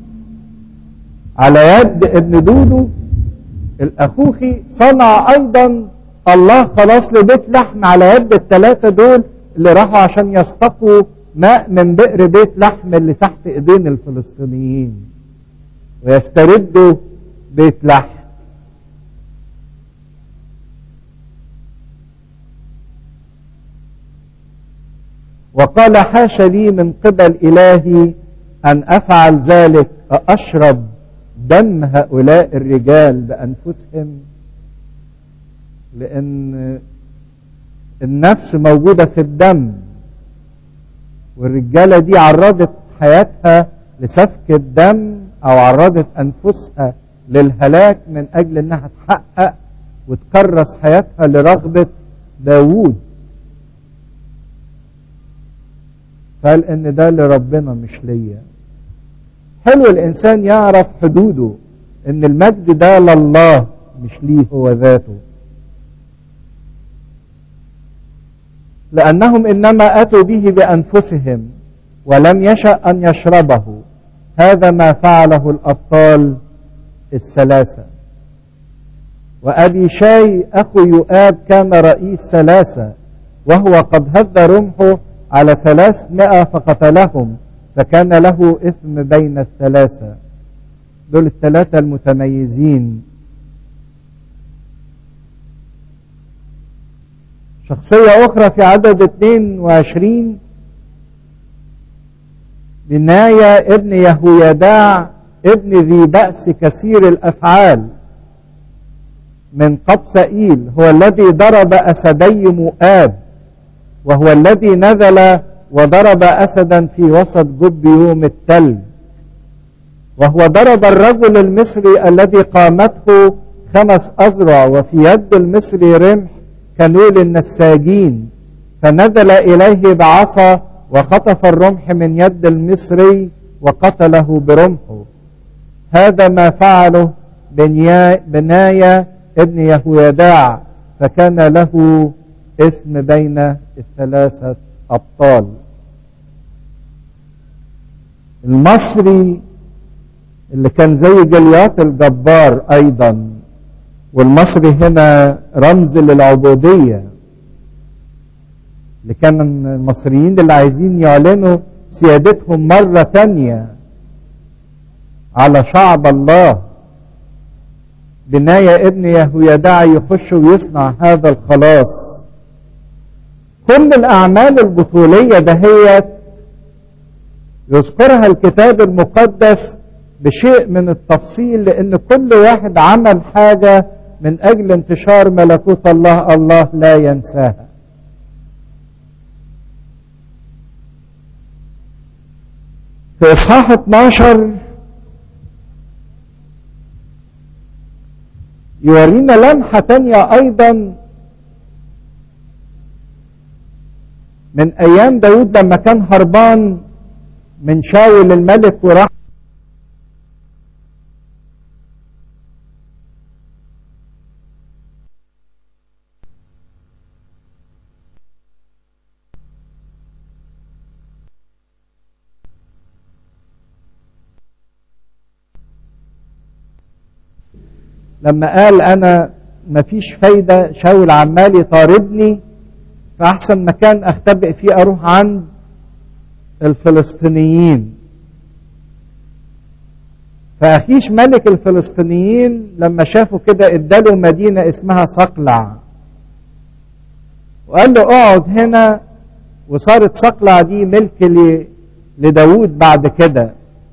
على يد ابن دودو الاخوخي صنع ايضا الله خلاص لبيت لحم على يد الثلاثه دول اللي راحوا عشان يستقوا ماء من بئر بيت لحم اللي تحت ايدين الفلسطينيين ويستردوا بيت لحم وقال حاش لي من قبل إلهي أن أفعل ذلك أشرب دم هؤلاء الرجال بأنفسهم لأن النفس موجودة في الدم والرجالة دي عرضت حياتها لسفك الدم أو عرضت أنفسها للهلاك من أجل أنها تحقق وتكرس حياتها لرغبة داوود قال ان ده لربنا مش ليا حلو الانسان يعرف حدوده ان المجد ده لله مش ليه هو ذاته لانهم انما اتوا به بانفسهم ولم يشا ان يشربه هذا ما فعله الابطال الثلاثه وابي شاي اخو يؤاب كان رئيس ثلاثه وهو قد هد رمحه على ثلاثمائة فقتلهم فكان له إثم بين الثلاثة دول الثلاثة المتميزين شخصية أخرى في عدد 22 بناية ابن يهويداع ابن ذي بأس كثير الأفعال من قبسائيل هو الذي ضرب أسدي مؤاب وهو الذي نزل وضرب أسدا في وسط جب يوم التلج وهو ضرب الرجل المصري الذي قامته خمس أذرع وفي يد المصري رمح كنول النساجين فنزل إليه بعصا وخطف الرمح من يد المصري وقتله برمحه هذا ما فعله بنايا ابن يهويداع فكان له اسم بين الثلاثة أبطال المصري اللي كان زي جليات الجبار أيضا والمصري هنا رمز للعبودية اللي كان المصريين اللي عايزين يعلنوا سيادتهم مرة تانية على شعب الله بناية ابن يهويداع يخش ويصنع هذا الخلاص كل الأعمال البطولية دهيت يذكرها الكتاب المقدس بشيء من التفصيل لأن كل واحد عمل حاجة من أجل انتشار ملكوت الله الله لا ينساها في إصحاح 12 يورينا لمحة تانية أيضا من أيام داود لما كان هربان من شاول الملك وراح لما قال انا مفيش فايدة شاول عمال يطاردني فاحسن مكان اختبئ فيه اروح عند الفلسطينيين فاخيش ملك الفلسطينيين لما شافوا كده اداله مدينة اسمها صقلع وقال له اقعد هنا وصارت صقلع دي ملك لداود بعد كده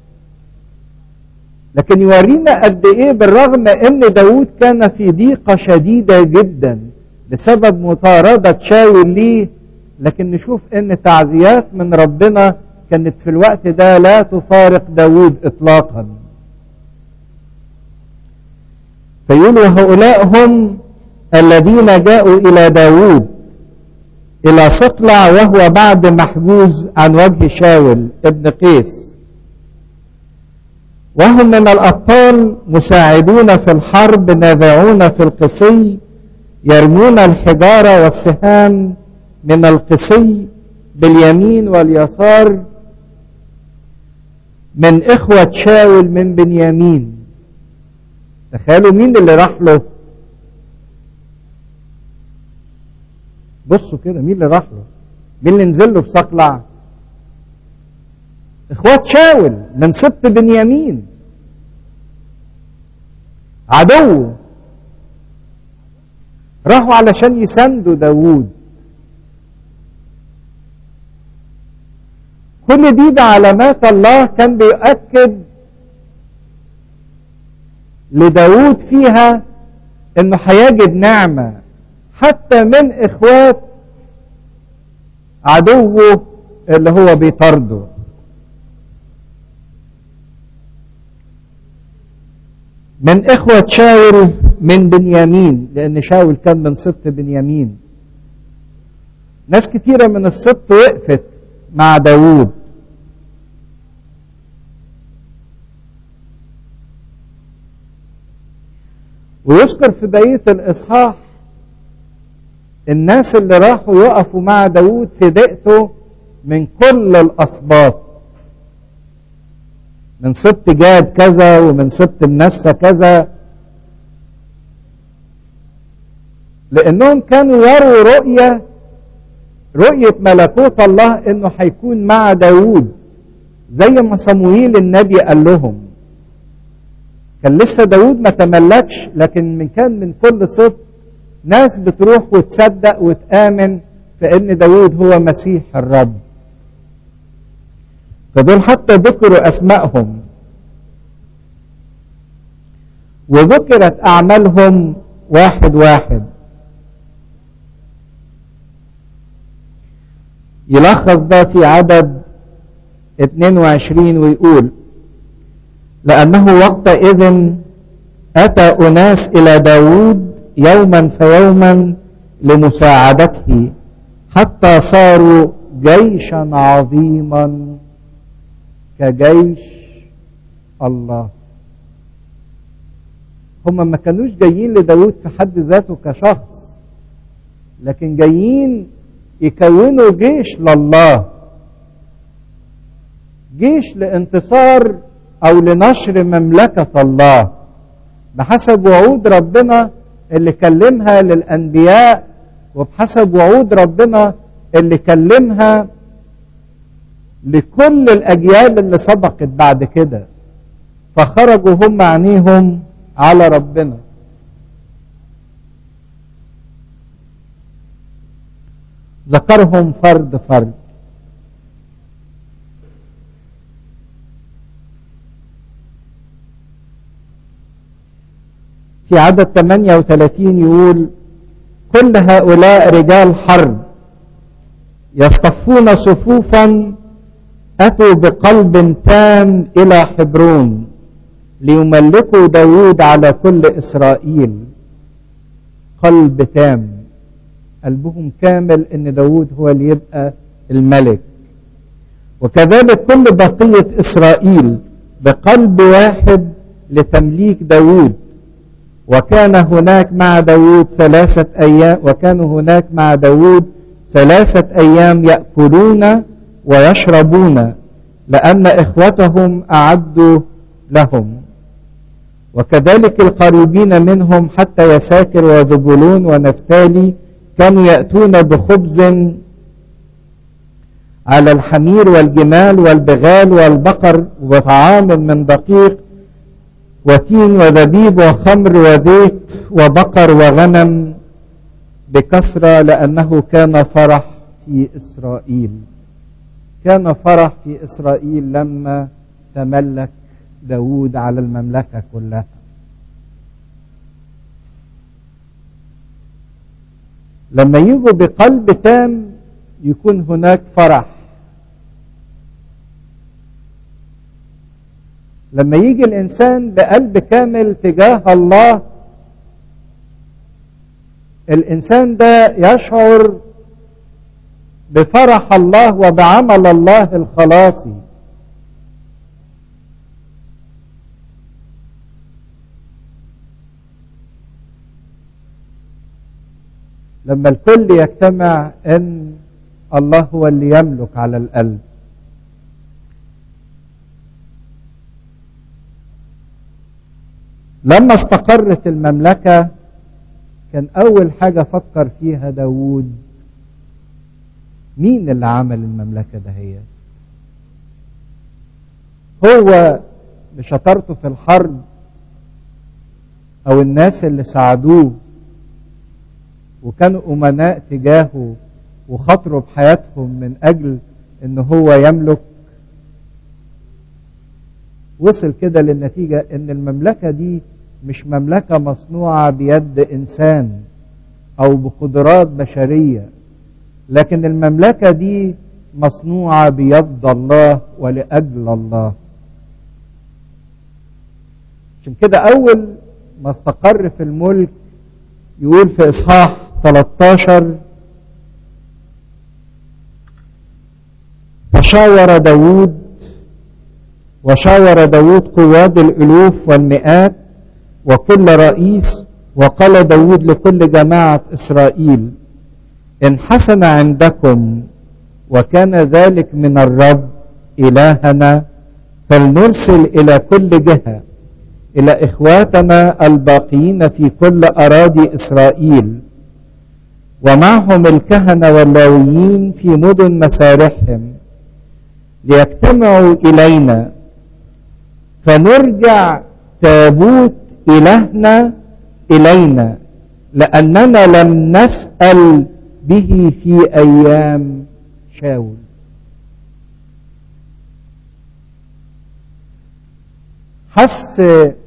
لكن يورينا قد ايه بالرغم ان داود كان في ضيقة شديدة جدا بسبب مطاردة شاول ليه لكن نشوف ان تعزيات من ربنا كانت في الوقت ده لا تفارق داود اطلاقا فيقول وهؤلاء هم الذين جاءوا الى داود الى صقلع وهو بعد محجوز عن وجه شاول ابن قيس وهم من الأبطال مساعدون في الحرب نافعون في القصي يرمون الحجارة والسهام من القصي باليمين واليسار من إخوة شاول من بنيامين تخيلوا مين اللي راح له بصوا كده مين اللي راح له مين اللي نزل له في صقلع اخوات شاول من سبط بنيامين عدو راحوا علشان يساندوا داوود كل دي بعلامات الله كان بيؤكد لداود فيها انه هيجد نعمة حتى من اخوات عدوه اللي هو بيطارده من إخوة شاول من بنيامين لأن شاول كان من سبط بنيامين ناس كتيرة من السبط وقفت مع داوود ويذكر في بقية الإصحاح الناس اللي راحوا يقفوا مع داوود في ضيقته من كل الأسباط من سبط جاد كذا ومن سبط النسة كذا لأنهم كانوا يروا رؤية رؤية ملكوت الله إنه هيكون مع داوود زي ما صمويل النبي قال لهم كان لسه داوود ما تملكش لكن من كان من كل سبط ناس بتروح وتصدق وتآمن في إن داوود هو مسيح الرب فدول حتى ذكروا أسمائهم وذكرت أعمالهم واحد واحد يلخص ده في عدد 22 ويقول لأنه وقتئذ أتى أناس إلى داود يوما فيوما لمساعدته حتى صاروا جيشا عظيما كجيش الله هم ما كانوش جايين لداود في حد ذاته كشخص لكن جايين يكونوا جيش لله جيش لانتصار او لنشر مملكة الله بحسب وعود ربنا اللي كلمها للانبياء وبحسب وعود ربنا اللي كلمها لكل الاجيال اللي سبقت بعد كده فخرجوا هم عينيهم على ربنا ذكرهم فرد فرد في عدد 38 يقول كل هؤلاء رجال حرب يصطفون صفوفا أتوا بقلب تام إلى حبرون ليملكوا داود على كل إسرائيل قلب تام قلبهم كامل ان داود هو اللي يبقى الملك وكذلك كل بقية إسرائيل بقلب واحد لتمليك داود وكان هناك مع داود ثلاثة أيام وكان هناك مع داود ثلاثة أيام يأكلون ويشربون لأن إخوتهم أعدوا لهم وكذلك القريبين منهم حتى يساكر وذبولون ونفتالي كانوا يأتون بخبز على الحمير والجمال والبغال والبقر وطعام من دقيق وتين وزبيب وخمر وزيت وبقر وغنم بكثرة لأنه كان فرح في إسرائيل كان فرح في إسرائيل لما تملك داود على المملكة كلها لما يجوا بقلب تام يكون هناك فرح لما يجي الإنسان بقلب كامل تجاه الله الإنسان ده يشعر بفرح الله وبعمل الله الخلاصي لما الكل يجتمع ان الله هو اللي يملك على القلب لما استقرت المملكة كان أول حاجة فكر فيها داود مين اللي عمل المملكة دهيت هو بشطارته في الحرب أو الناس اللي ساعدوه وكانوا أمناء تجاهه وخطروا بحياتهم من أجل إن هو يملك وصل كده للنتيجة إن المملكة دي مش مملكة مصنوعة بيد إنسان أو بقدرات بشرية لكن المملكة دي مصنوعة بيد الله ولأجل الله عشان كده أول ما استقر في الملك يقول في إصحاح 13 فشاور داود وشاور داود قواد الألوف والمئات وكل رئيس وقال داود لكل جماعة إسرائيل إن حسن عندكم وكان ذلك من الرب إلهنا فلنرسل إلى كل جهة إلى إخواتنا الباقيين في كل أراضي إسرائيل ومعهم الكهنة واللاويين في مدن مسارحهم ليجتمعوا إلينا فنرجع تابوت إلهنا إلينا لأننا لم نسأل به في أيام شاول حس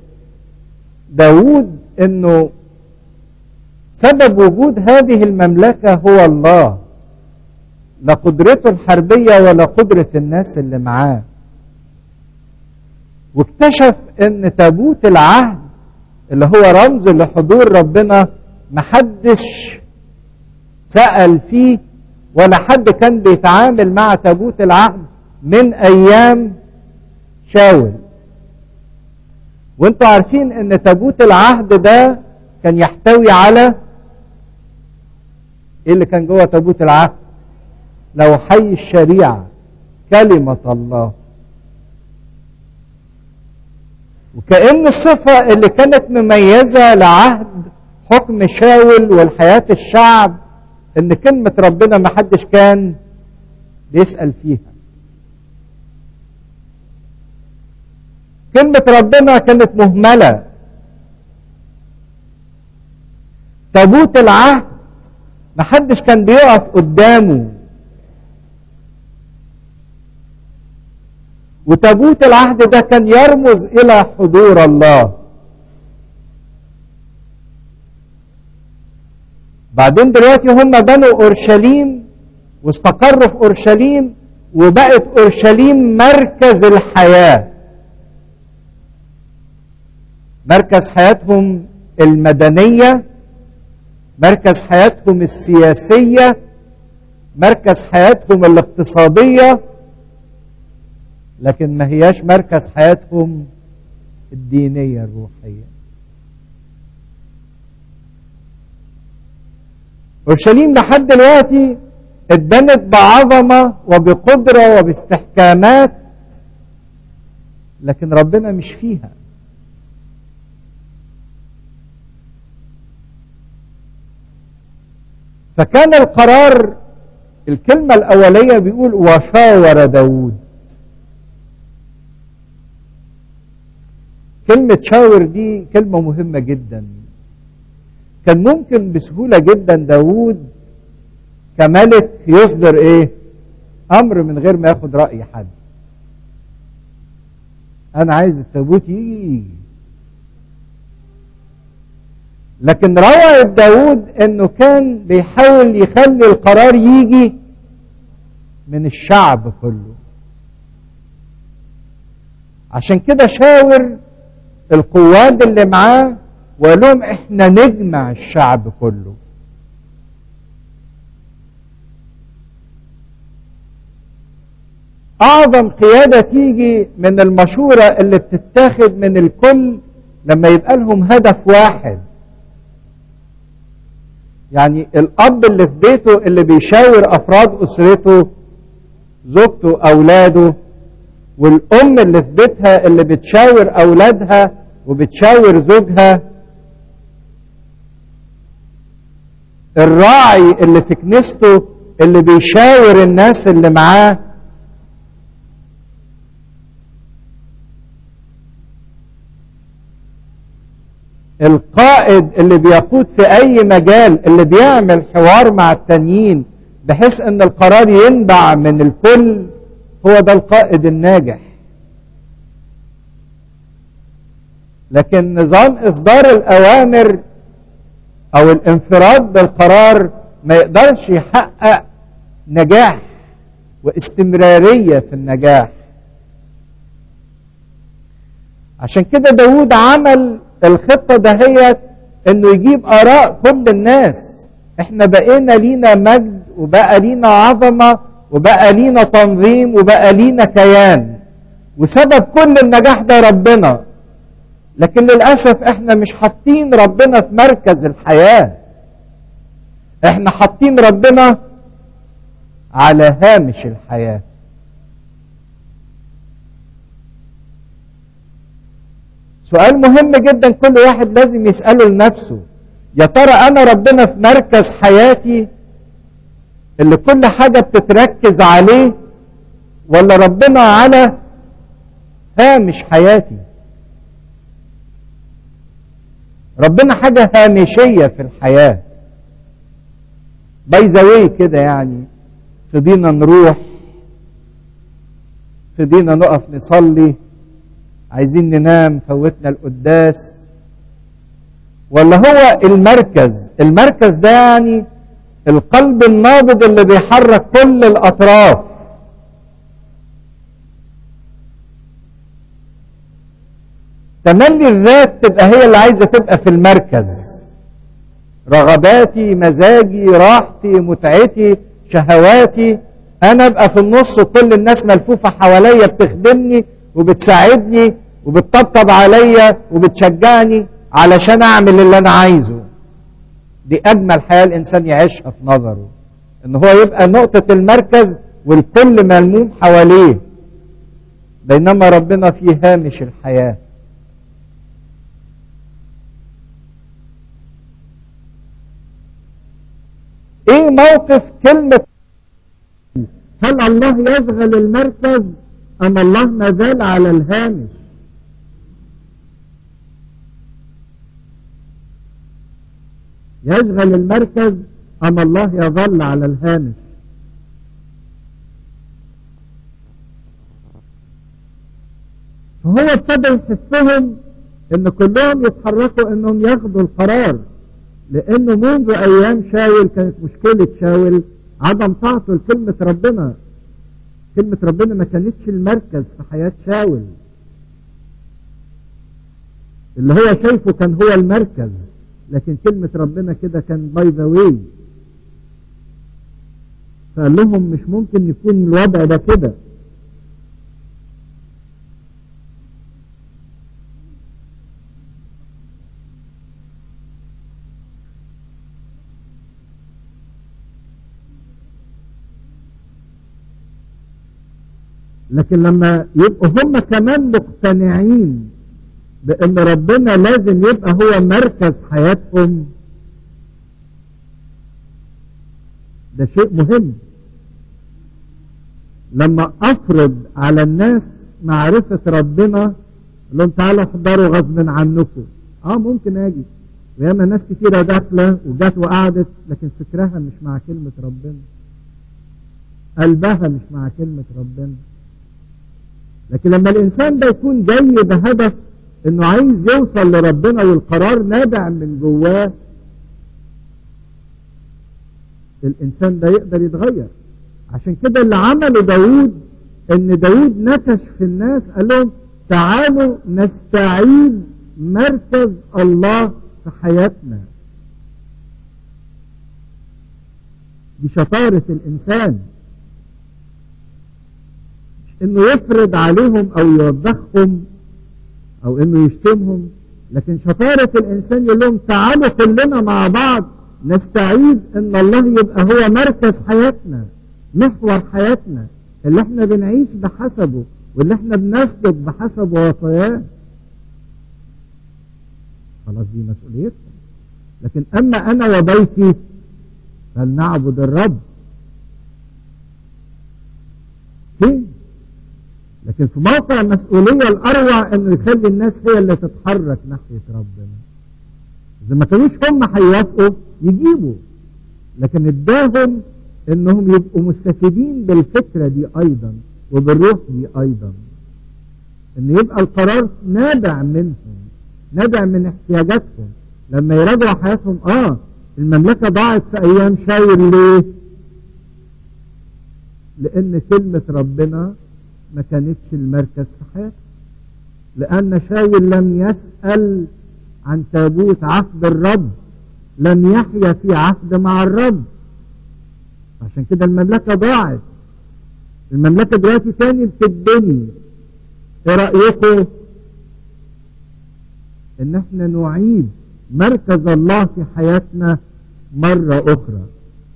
داود أنه سبب وجود هذه المملكة هو الله لا قدرته الحربية ولا قدرة الناس اللي معاه واكتشف ان تابوت العهد اللي هو رمز لحضور ربنا محدش سأل فيه ولا حد كان بيتعامل مع تابوت العهد من ايام شاول وانتوا عارفين ان تابوت العهد ده كان يحتوي على ايه اللي كان جوه تابوت العهد لو حي الشريعه كلمه الله وكأن الصفة اللي كانت مميزة لعهد حكم شاول والحياة الشعب ان كلمة ربنا ما حدش كان بيسأل فيها كلمة ربنا كانت مهملة تابوت العهد ما حدش كان بيقف قدامه وتابوت العهد ده كان يرمز الى حضور الله بعدين دلوقتي هم بنوا اورشليم واستقروا في اورشليم وبقت اورشليم مركز الحياه مركز حياتهم المدنيه مركز حياتهم السياسيه مركز حياتهم الاقتصاديه لكن ما هياش مركز حياتهم الدينيه الروحيه اورشليم لحد دلوقتي اتبنت بعظمه وبقدره وباستحكامات لكن ربنا مش فيها فكان القرار الكلمة الأولية بيقول وشاور داود كلمة شاور دي كلمة مهمة جدا كان ممكن بسهولة جدا داود كملك يصدر ايه امر من غير ما ياخد رأي حد انا عايز التابوت يجي لكن روى داود انه كان بيحاول يخلي القرار يجي من الشعب كله عشان كده شاور القواد اللي معاه وقال لهم احنا نجمع الشعب كله اعظم قياده تيجي من المشوره اللي بتتاخد من الكل لما يبقى لهم هدف واحد يعني الاب اللي في بيته اللي بيشاور افراد اسرته زوجته اولاده والام اللي في بيتها اللي بتشاور اولادها وبتشاور زوجها الراعي اللي في كنيسته اللي بيشاور الناس اللي معاه القائد اللي بيقود في اي مجال اللي بيعمل حوار مع التانيين بحيث ان القرار ينبع من الكل هو ده القائد الناجح لكن نظام اصدار الاوامر او الانفراد بالقرار ما يقدرش يحقق نجاح واستمرارية في النجاح عشان كده داود عمل الخطة دهيت انه يجيب اراء كل الناس احنا بقينا لينا مجد وبقى لينا عظمة وبقى لينا تنظيم وبقى لينا كيان وسبب كل النجاح ده ربنا لكن للأسف احنا مش حاطين ربنا في مركز الحياة احنا حاطين ربنا على هامش الحياة سؤال مهم جدا كل واحد لازم يسأله لنفسه يا ترى أنا ربنا في مركز حياتي اللي كل حاجة بتتركز عليه ولا ربنا على هامش حياتي ربنا حاجة هامشية في الحياة باي ذا كده يعني فضينا نروح فضينا نقف نصلي عايزين ننام فوتنا القداس ولا هو المركز المركز ده يعني القلب النابض اللي بيحرك كل الاطراف تملي الذات تبقى هي اللي عايزة تبقى في المركز رغباتي مزاجي راحتي متعتي شهواتي انا ابقى في النص وكل الناس ملفوفة حواليا بتخدمني وبتساعدني وبتطبطب عليا وبتشجعني علشان اعمل اللي انا عايزه دي اجمل حياة الانسان يعيشها في نظره ان هو يبقى نقطة المركز والكل ملموم حواليه بينما ربنا في هامش الحياة ايه موقف كلمة هل الله يشغل المركز ام الله ما زال على الهامش يشغل المركز ام الله يظل على الهامش فهو ابتدى يحسهم ان كلهم يتحركوا انهم ياخدوا القرار لانه منذ ايام شاول كانت مشكلة شاول عدم طاعته لكلمة ربنا كلمة ربنا ما كانتش المركز في حياة شاول اللي هو شايفه كان هو المركز لكن كلمة ربنا كده كان باي ذا واي فقال لهم مش ممكن يكون الوضع ده كده لكن لما يبقوا هم كمان مقتنعين بان ربنا لازم يبقى هو مركز حياتهم ده شيء مهم لما افرض على الناس معرفة ربنا لهم تعالوا احضروا غصب عنكم اه ممكن اجي وياما ناس كتيرة داخلة وجات وقعدت لكن فكرها مش مع كلمة ربنا قلبها مش مع كلمة ربنا لكن لما الانسان ده يكون جاي بهدف انه عايز يوصل لربنا والقرار نابع من جواه الانسان ده يقدر يتغير عشان كده اللي عمله داود ان داود نكش في الناس قال لهم تعالوا نستعيد مركز الله في حياتنا دي شطارة الانسان انه يفرض عليهم او يوبخهم او انه يشتمهم لكن شطارة الانسان يقول لهم تعالوا كلنا مع بعض نستعيد ان الله يبقى هو مركز حياتنا محور حياتنا اللي احنا بنعيش بحسبه واللي احنا بنسلك بحسب وصاياه خلاص دي مسؤوليتهم لكن اما انا وبيتي فلنعبد الرب فين لكن في موقع المسؤولية الأروع أنه يخلي الناس هي اللي تتحرك ناحية ربنا إذا ما كانوش هم هيوافقوا يجيبوا لكن اداهم أنهم يبقوا مستفيدين بالفكرة دي أيضا وبالروح دي أيضا أن يبقى القرار نابع منهم نابع من احتياجاتهم لما يراجعوا حياتهم آه المملكة ضاعت في أيام شاور ليه؟ لأن كلمة ربنا ما كانتش المركز في حياته لأن شاول لم يسأل عن تابوت عهد الرب لم يحيا في عهد مع الرب عشان كده المملكة ضاعت المملكة دلوقتي تاني بتتبني ايه رأيكم ان احنا نعيد مركز الله في حياتنا مرة اخرى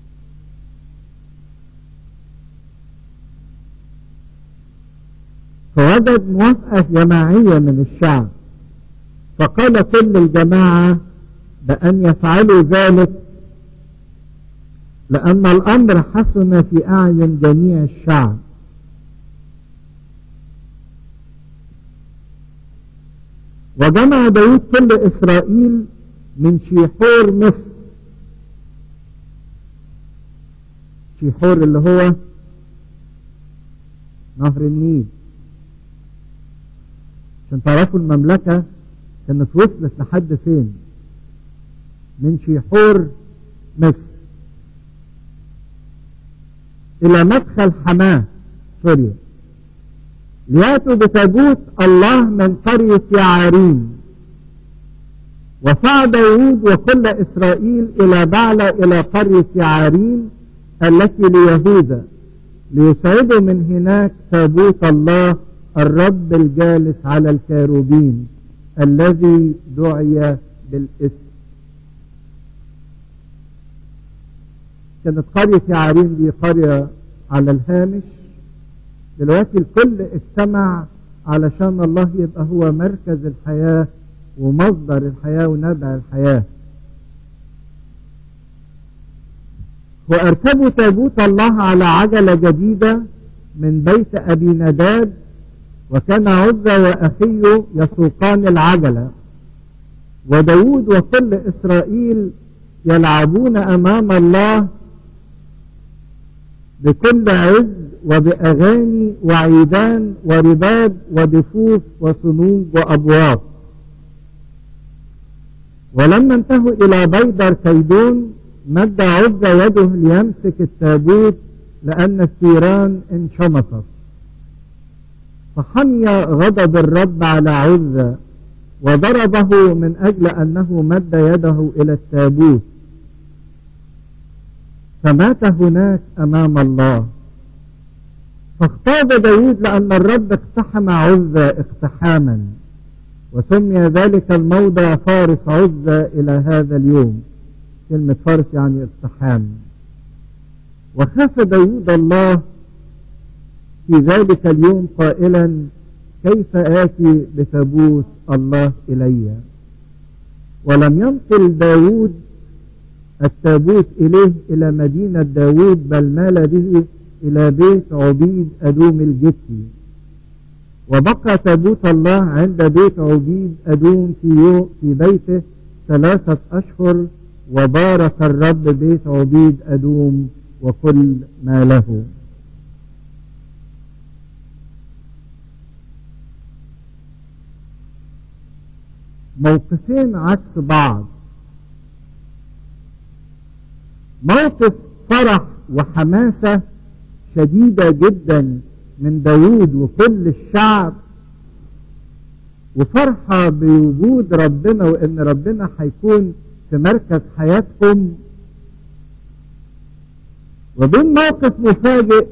فوجد موافقة جماعية من الشعب فقال كل الجماعة بأن يفعلوا ذلك لأن الأمر حسن في أعين جميع الشعب وجمع داود كل إسرائيل من شيحور مصر شيحور اللي هو نهر النيل عشان تعرفوا المملكة كانت وصلت لحد فين من شيحور مصر إلى مدخل حماه سوريا ليأتوا بتابوت الله من قرية يعارين وصعد داود وكل إسرائيل إلى بعلة إلى قرية يعارين التي ليهوذا ليسعدوا من هناك تابوت الله الرب الجالس على الكاروبين الذي دعي بالاسم كانت قرية يعارين دي قرية على الهامش دلوقتي الكل اجتمع علشان الله يبقى هو مركز الحياة ومصدر الحياة ونبع الحياة واركبوا تابوت الله على عجلة جديدة من بيت أبي نداد وكان عزة وأخيه يسوقان العجلة وداود وكل إسرائيل يلعبون أمام الله بكل عز وبأغاني وعيدان ورباب ودفوف وصنوج وأبواب ولما انتهوا إلى بيدر كيدون مد عزة يده ليمسك التابوت لأن الثيران انشمصت فحمي غضب الرب على عزة وضربه من أجل أنه مد يده إلى التابوت فمات هناك أمام الله فاغتاب داود لأن الرب اقتحم عزة اقتحاما وسمي ذلك الموضع فارس عزة إلى هذا اليوم كلمة فارس يعني اقتحام وخاف داود الله في ذلك اليوم قائلا كيف آتي بتابوت الله إلي ولم ينقل داود التابوت إليه إلى مدينة داود بل مال به إلى بيت عبيد أدوم الجتي وبقى تابوت الله عند بيت عبيد أدوم في, يوم في بيته ثلاثة أشهر وبارك الرب بيت عبيد أدوم وكل ما له موقفين عكس بعض موقف فرح وحماسة شديدة جدا من داود وكل الشعب وفرحة بوجود ربنا وان ربنا هيكون في مركز حياتكم وبين موقف مفاجئ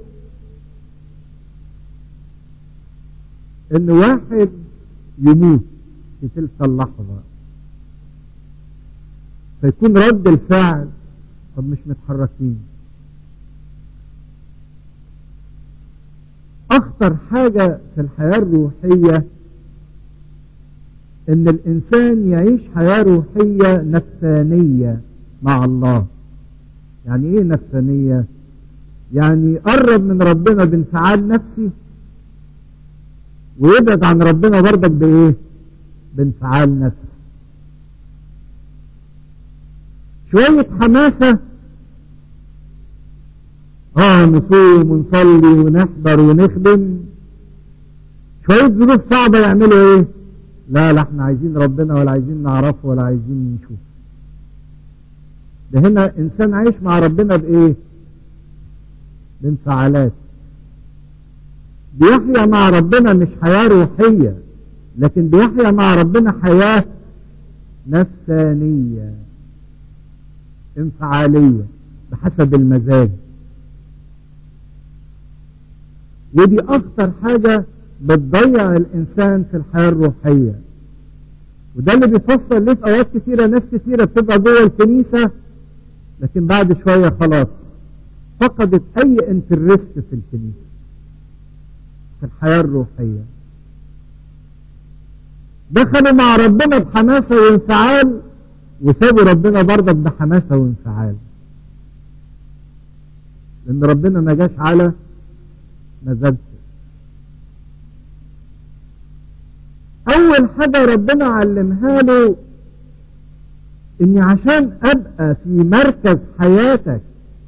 ان واحد يموت في تلك اللحظة فيكون رد الفعل طب مش متحركين اخطر حاجة في الحياة الروحية ان الانسان يعيش حياة روحية نفسانية مع الله يعني ايه نفسانية يعني يقرب من ربنا بانفعال نفسي ويبعد عن ربنا برضك بايه بانفعال نفسي شوية حماسة اه نصوم ونصلي ونحضر ونخدم شوية ظروف صعبة يعملوا ايه لا لا احنا عايزين ربنا ولا عايزين نعرفه ولا عايزين نشوفه ده هنا انسان عايش مع ربنا بايه بانفعالات بيحيا مع ربنا مش حياة روحية لكن بيحيا مع ربنا حياة نفسانية انفعالية بحسب المزاج ودي اخطر حاجة بتضيع الانسان في الحياة الروحية وده اللي بيفسر ليه في اوقات كتيرة ناس كتيرة بتبقى جوه الكنيسة لكن بعد شوية خلاص فقدت اي انترست في الكنيسة في الحياة الروحية دخلوا مع ربنا بحماسة وانفعال وسابوا ربنا برضك بحماسة وانفعال لان ربنا ما جاش على مزاجته اول حاجة ربنا علمها له اني عشان ابقى في مركز حياتك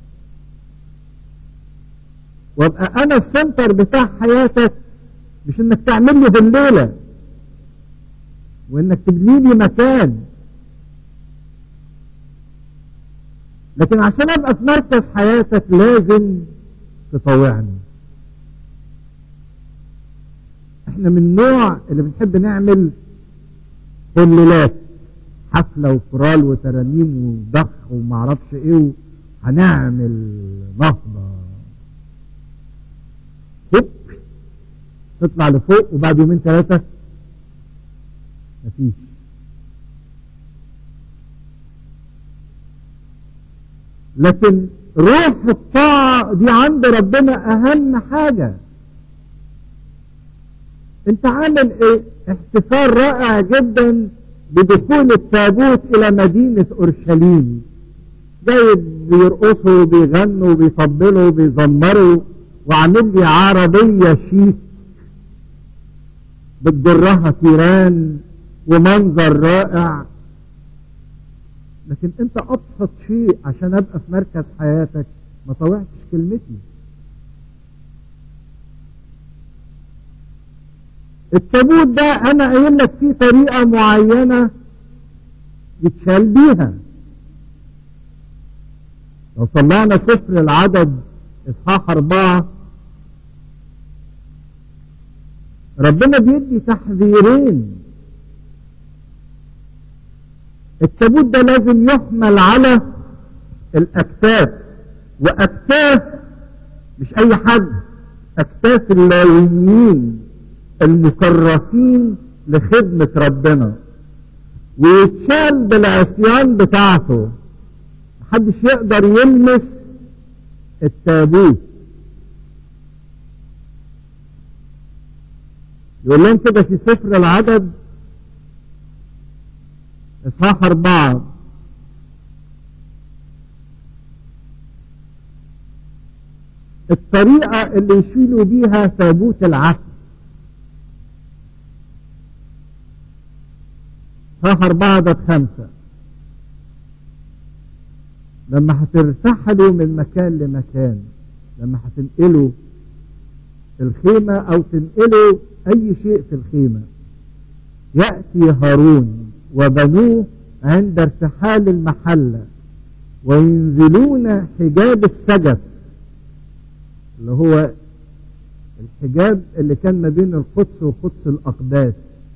وابقى انا السنتر بتاع حياتك مش انك تعمل لي بالليلة وانك تبني لي مكان لكن عشان ابقى في مركز حياتك لازم تطوعني احنا من النوع اللي بنحب نعمل هلالات حفلة وكورال وترانيم وضخ ومعرفش ايه هنعمل نهضة هوب تطلع لفوق وبعد يومين ثلاثة مفيش لكن روح الطاعة دي عند ربنا أهم حاجة انت عامل ايه احتفال رائع جدا بدخول التابوت الى مدينة اورشليم جايب بيرقصوا وبيغنوا وبيطبلوا وبيزمروا وعامل لي عربية شيك بتجرها تيران ومنظر رائع لكن انت ابسط شيء عشان ابقى في مركز حياتك ما طوعتش كلمتي التابوت ده انا قايل لك فيه طريقة معينة يتشال بيها لو طلعنا سفر العدد اصحاح اربعة ربنا بيدي تحذيرين التابوت ده لازم يحمل على الاكتاف واكتاف مش اي حد اكتاف اللاويين المكرسين لخدمة ربنا ويتشال بالعصيان بتاعته محدش يقدر يلمس التابوت يقول لهم كده في سفر العدد اصحاح اربعة الطريقة اللي يشيلوا بيها تابوت العهد اصحاح اربعة عدد خمسة لما هترتحلوا من مكان لمكان لما هتنقلوا الخيمة او تنقلوا اي شيء في الخيمة يأتي هارون وبنوه عند ارتحال المحلة وينزلون حجاب السجف اللي هو الحجاب اللي كان ما بين القدس وقدس الأقداس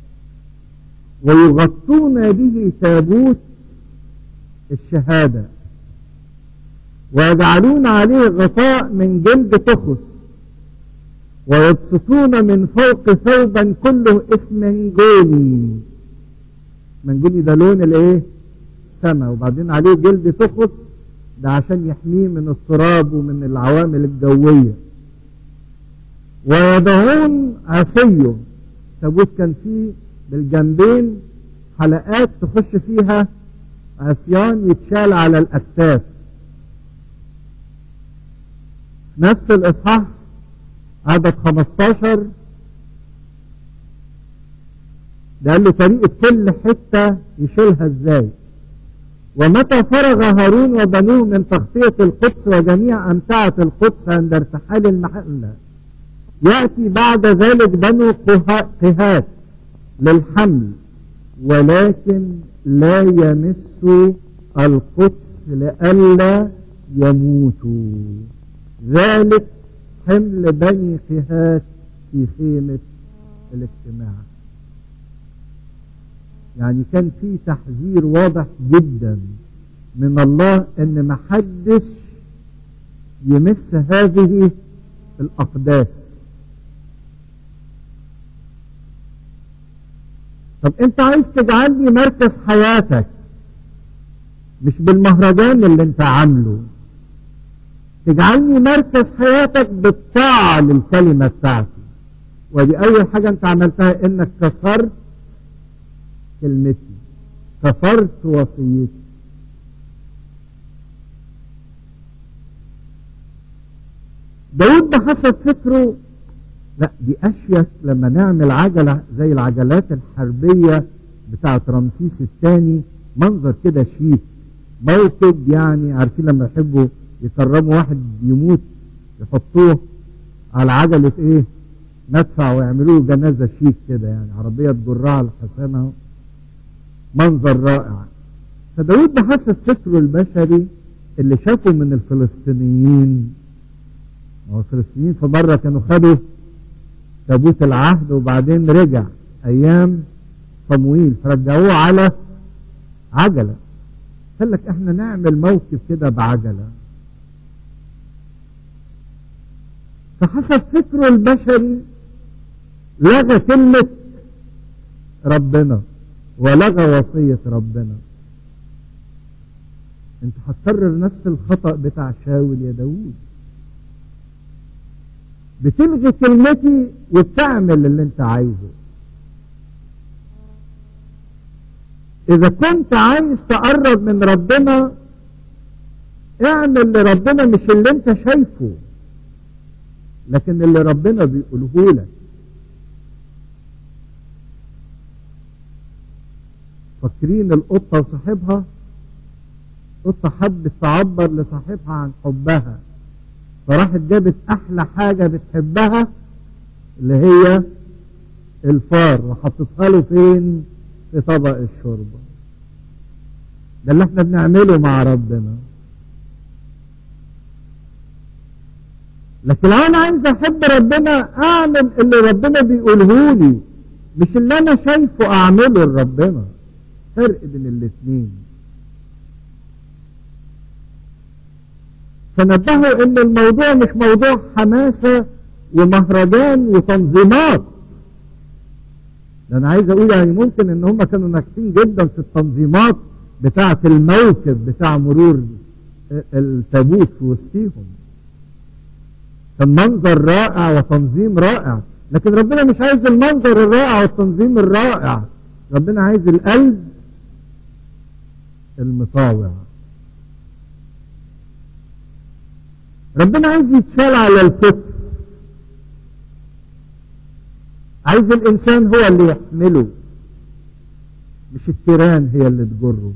ويغطون به تابوت الشهادة ويجعلون عليه غطاء من جلد تخس ويبسطون من فوق ثوبا كله اسمنجوني منجوني ده لون الايه سما وبعدين عليه جلد تخص ده عشان يحميه من التراب ومن العوامل الجوية ويضعون عصيه تابوت كان فيه بالجنبين حلقات تخش فيها عصيان يتشال على الأكتاف نفس الإصحاح عدد 15 ده قال له طريقة كل حتة يشيلها ازاي ومتى فرغ هارون وبنوه من تغطية القدس وجميع أمتعة القدس عند ارتحال المحلة يأتي بعد ذلك بنو قهات للحمل ولكن لا يمسوا القدس لئلا يموتوا ذلك حمل بني قهات في خيمة الاجتماع يعني كان في تحذير واضح جدا من الله ان محدش يمس هذه الاقداس طب انت عايز تجعلني مركز حياتك مش بالمهرجان اللي انت عامله تجعلني مركز حياتك بالطاعة للكلمة بتاعتي ودي اول حاجة انت عملتها انك كسرت كلمتي كسرت وصيتي داود بحسب فكره لا دي اشيك لما نعمل عجلة زي العجلات الحربية بتاعت رمسيس الثاني منظر كده شيك موكب يعني عارفين لما يحبوا يكرموا واحد يموت يحطوه على عجلة ايه مدفع ويعملوه جنازة شيك كده يعني عربية تجرها الحسنة منظر رائع فداود بحسب فكره البشري اللي شافه من الفلسطينيين هو الفلسطينيين في مرة كانوا خدوا تابوت العهد وبعدين رجع ايام صمويل فرجعوه على عجلة قال لك احنا نعمل موكب كده بعجلة فحسب فكره البشري لغى كلمة ربنا ولغى وصية ربنا انت هتكرر نفس الخطأ بتاع شاول يا داوود بتلغي كلمتي وبتعمل اللي انت عايزه اذا كنت عايز تقرب من ربنا اعمل لربنا مش اللي انت شايفه لكن اللي ربنا بيقوله لك فاكرين القطة وصاحبها قطة حبت تعبر لصاحبها عن حبها فراحت جابت احلى حاجة بتحبها اللي هي الفار وحطتها له فين في طبق الشوربة ده اللي احنا بنعمله مع ربنا لكن لو انا عايز احب ربنا اعمل اللي ربنا بيقوله لي مش اللي انا شايفه اعمله لربنا فرق بين الاثنين فنبهوا ان الموضوع مش موضوع حماسة ومهرجان وتنظيمات ده انا عايز اقول يعني ممكن ان هم كانوا ناجحين جدا في التنظيمات بتاعة الموكب بتاع مرور التابوت في وسطيهم كان منظر رائع وتنظيم رائع لكن ربنا مش عايز المنظر الرائع والتنظيم الرائع ربنا عايز القلب المطاوع ربنا عايز يتشال على الكتف عايز الانسان هو اللي يحمله مش التيران هي اللي تجره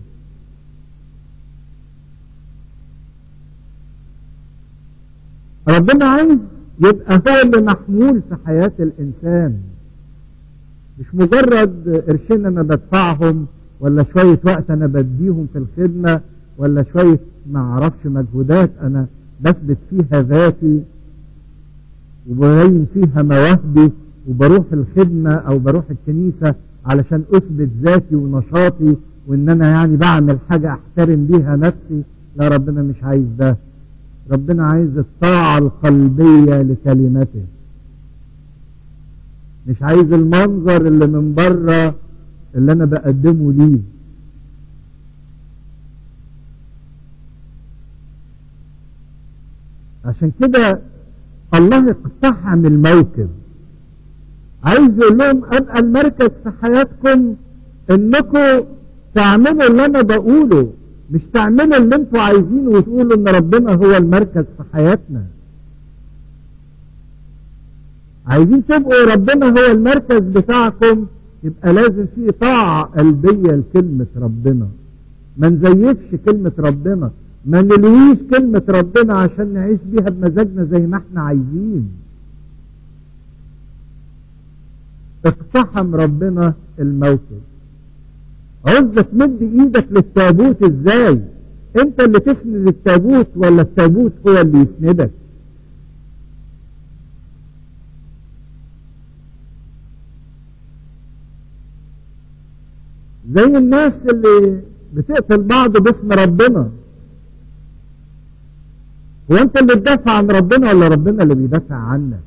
ربنا عايز يبقى هو اللي محمول في حياة الإنسان مش مجرد قرشين أنا بدفعهم ولا شوية وقت أنا بديهم في الخدمة ولا شوية ما أعرفش مجهودات أنا بثبت فيها ذاتي وببين فيها مواهبي وبروح الخدمة أو بروح الكنيسة علشان أثبت ذاتي ونشاطي وإن أنا يعني بعمل حاجة أحترم بيها نفسي لا ربنا مش عايز ده ربنا عايز الطاعة القلبية لكلمته مش عايز المنظر اللي من بره اللي انا بقدمه ليه عشان كده الله اقتحم الموكب عايز يقول لهم ابقى المركز في حياتكم انكم تعملوا اللي انا بقوله مش تعملوا اللي انتوا عايزينه وتقولوا ان ربنا هو المركز في حياتنا عايزين تبقوا ربنا هو المركز بتاعكم يبقى لازم في طاعة قلبية لكلمة ربنا ما نزيفش كلمة ربنا ما نلويش كلمة ربنا عشان نعيش بيها بمزاجنا زي ما احنا عايزين اقتحم ربنا الموكب عاوز تمد ايدك للتابوت ازاي انت اللي تسند التابوت ولا التابوت هو اللي يسندك زي الناس اللي بتقتل بعض باسم ربنا هو انت اللي تدافع عن ربنا ولا ربنا اللي بيدافع عنك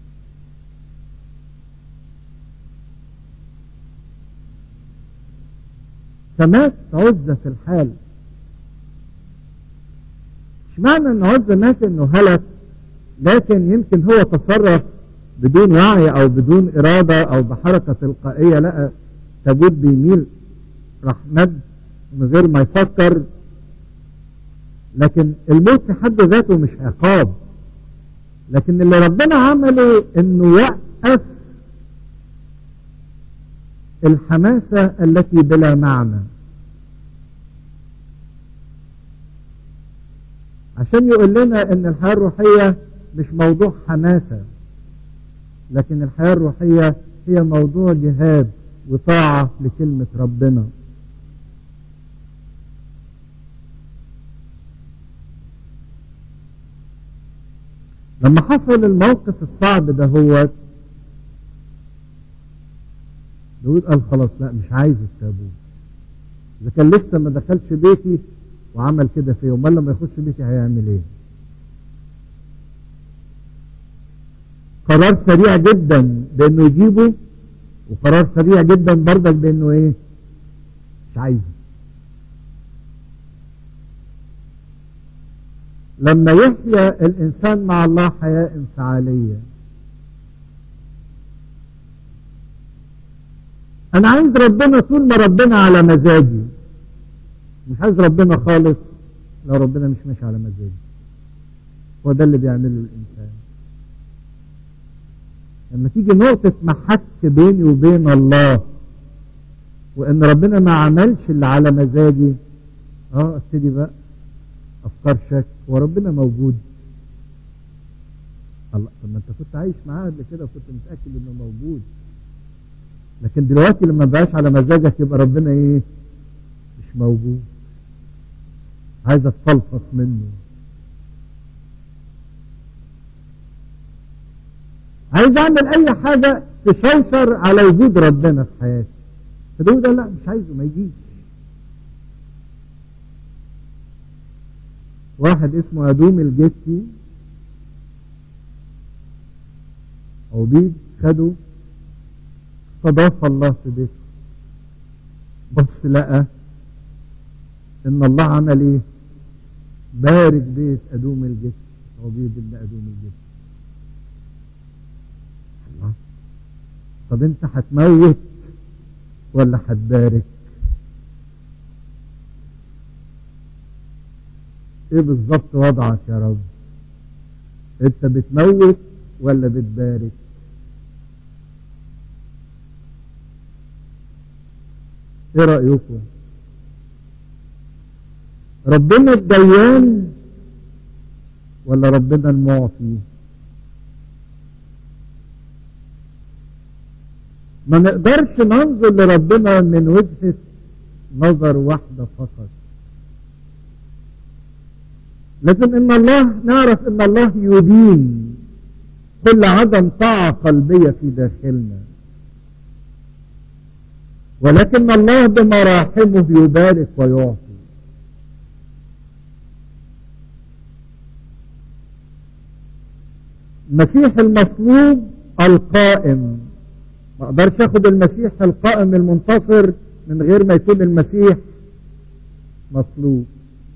فمات عزة في الحال مش معنى ان عزة مات انه هلك لكن يمكن هو تصرف بدون وعي او بدون ارادة او بحركة تلقائية لا تابوت بيميل راح مد من غير ما يفكر لكن الموت في حد ذاته مش عقاب لكن اللي ربنا عمله انه يوقف الحماسة التي بلا معنى عشان يقول لنا ان الحياة الروحية مش موضوع حماسة لكن الحياة الروحية هي موضوع جهاد وطاعة لكلمة ربنا لما حصل الموقف الصعب ده هو داود قال خلاص لا مش عايز التابوت اذا كان لسه ما دخلش بيتي وعمل كده فيه امال لما يخش بيتي هيعمل ايه قرار سريع جدا بانه يجيبه وقرار سريع جدا برضك بانه ايه مش عايزه لما يحيا الانسان مع الله حياه انفعاليه انا عايز ربنا طول ما ربنا على مزاجي مش عايز ربنا خالص لو ربنا مش ماشي على مزاجي هو ده اللي بيعمله الانسان لما تيجي نقطة محك بيني وبين الله وان ربنا ما عملش اللي على مزاجي اه ابتدي بقى افكار شك وربنا موجود الله طب ما انت كنت عايش معاه قبل كده وكنت متاكد انه موجود لكن دلوقتي لما بقاش على مزاجك يبقى ربنا ايه مش موجود عايز اتفلفص منه عايز اعمل اي حاجة تشوشر على وجود ربنا في حياتي فداود لا مش عايزه ما يجيش واحد اسمه ادوم الجتي عبيد خده استضاف الله في بيته بص لقى ان الله عمل ايه بارك بيت ادوم الجت عبيد ابن ادوم الجت الله طب انت هتموت ولا هتبارك ايه بالظبط وضعك يا رب انت بتموت ولا بتبارك ايه رأيكم ربنا الديان ولا ربنا المعطي ما نقدرش ننظر لربنا من وجهة نظر واحدة فقط لكن ان الله نعرف ان الله يدين كل عدم طاعة قلبية في داخلنا ولكن الله بمراحمه يبارك ويعطي المسيح المصلوب القائم ما اقدرش اخد المسيح القائم المنتصر من غير ما يكون المسيح مصلوب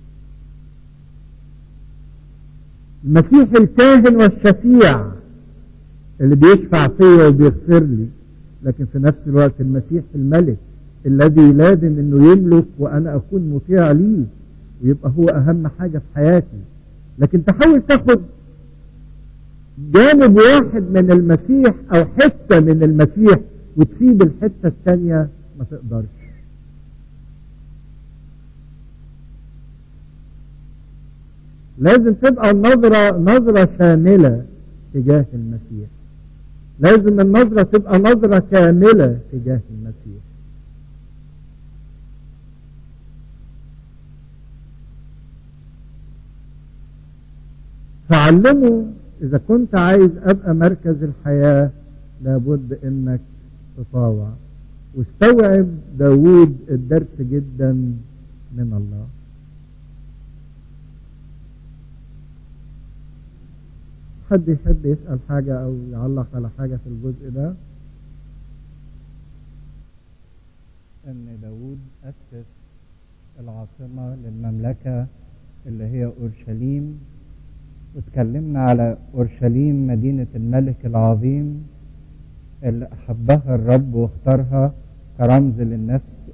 المسيح الكاهن والشفيع اللي بيشفع فيا وبيغفر لي لكن في نفس الوقت المسيح الملك الذي لازم انه يملك وانا اكون مطيع ليه ويبقى هو اهم حاجة في حياتي لكن تحاول تاخد جانب واحد من المسيح او حتة من المسيح وتسيب الحتة الثانية ما تقدرش لازم تبقى النظرة نظرة شاملة تجاه المسيح لازم النظرة تبقى نظرة كاملة تجاه المسيح فعلمه إذا كنت عايز أبقى مركز الحياة لابد إنك تطاوع واستوعب داود الدرس جدا من الله حد يحب يسأل حاجة أو يعلق على حاجة في الجزء ده ان داود اسس العاصمة للمملكة اللي هي اورشليم واتكلمنا على اورشليم مدينة الملك العظيم اللي احبها الرب واختارها كرمز للنفس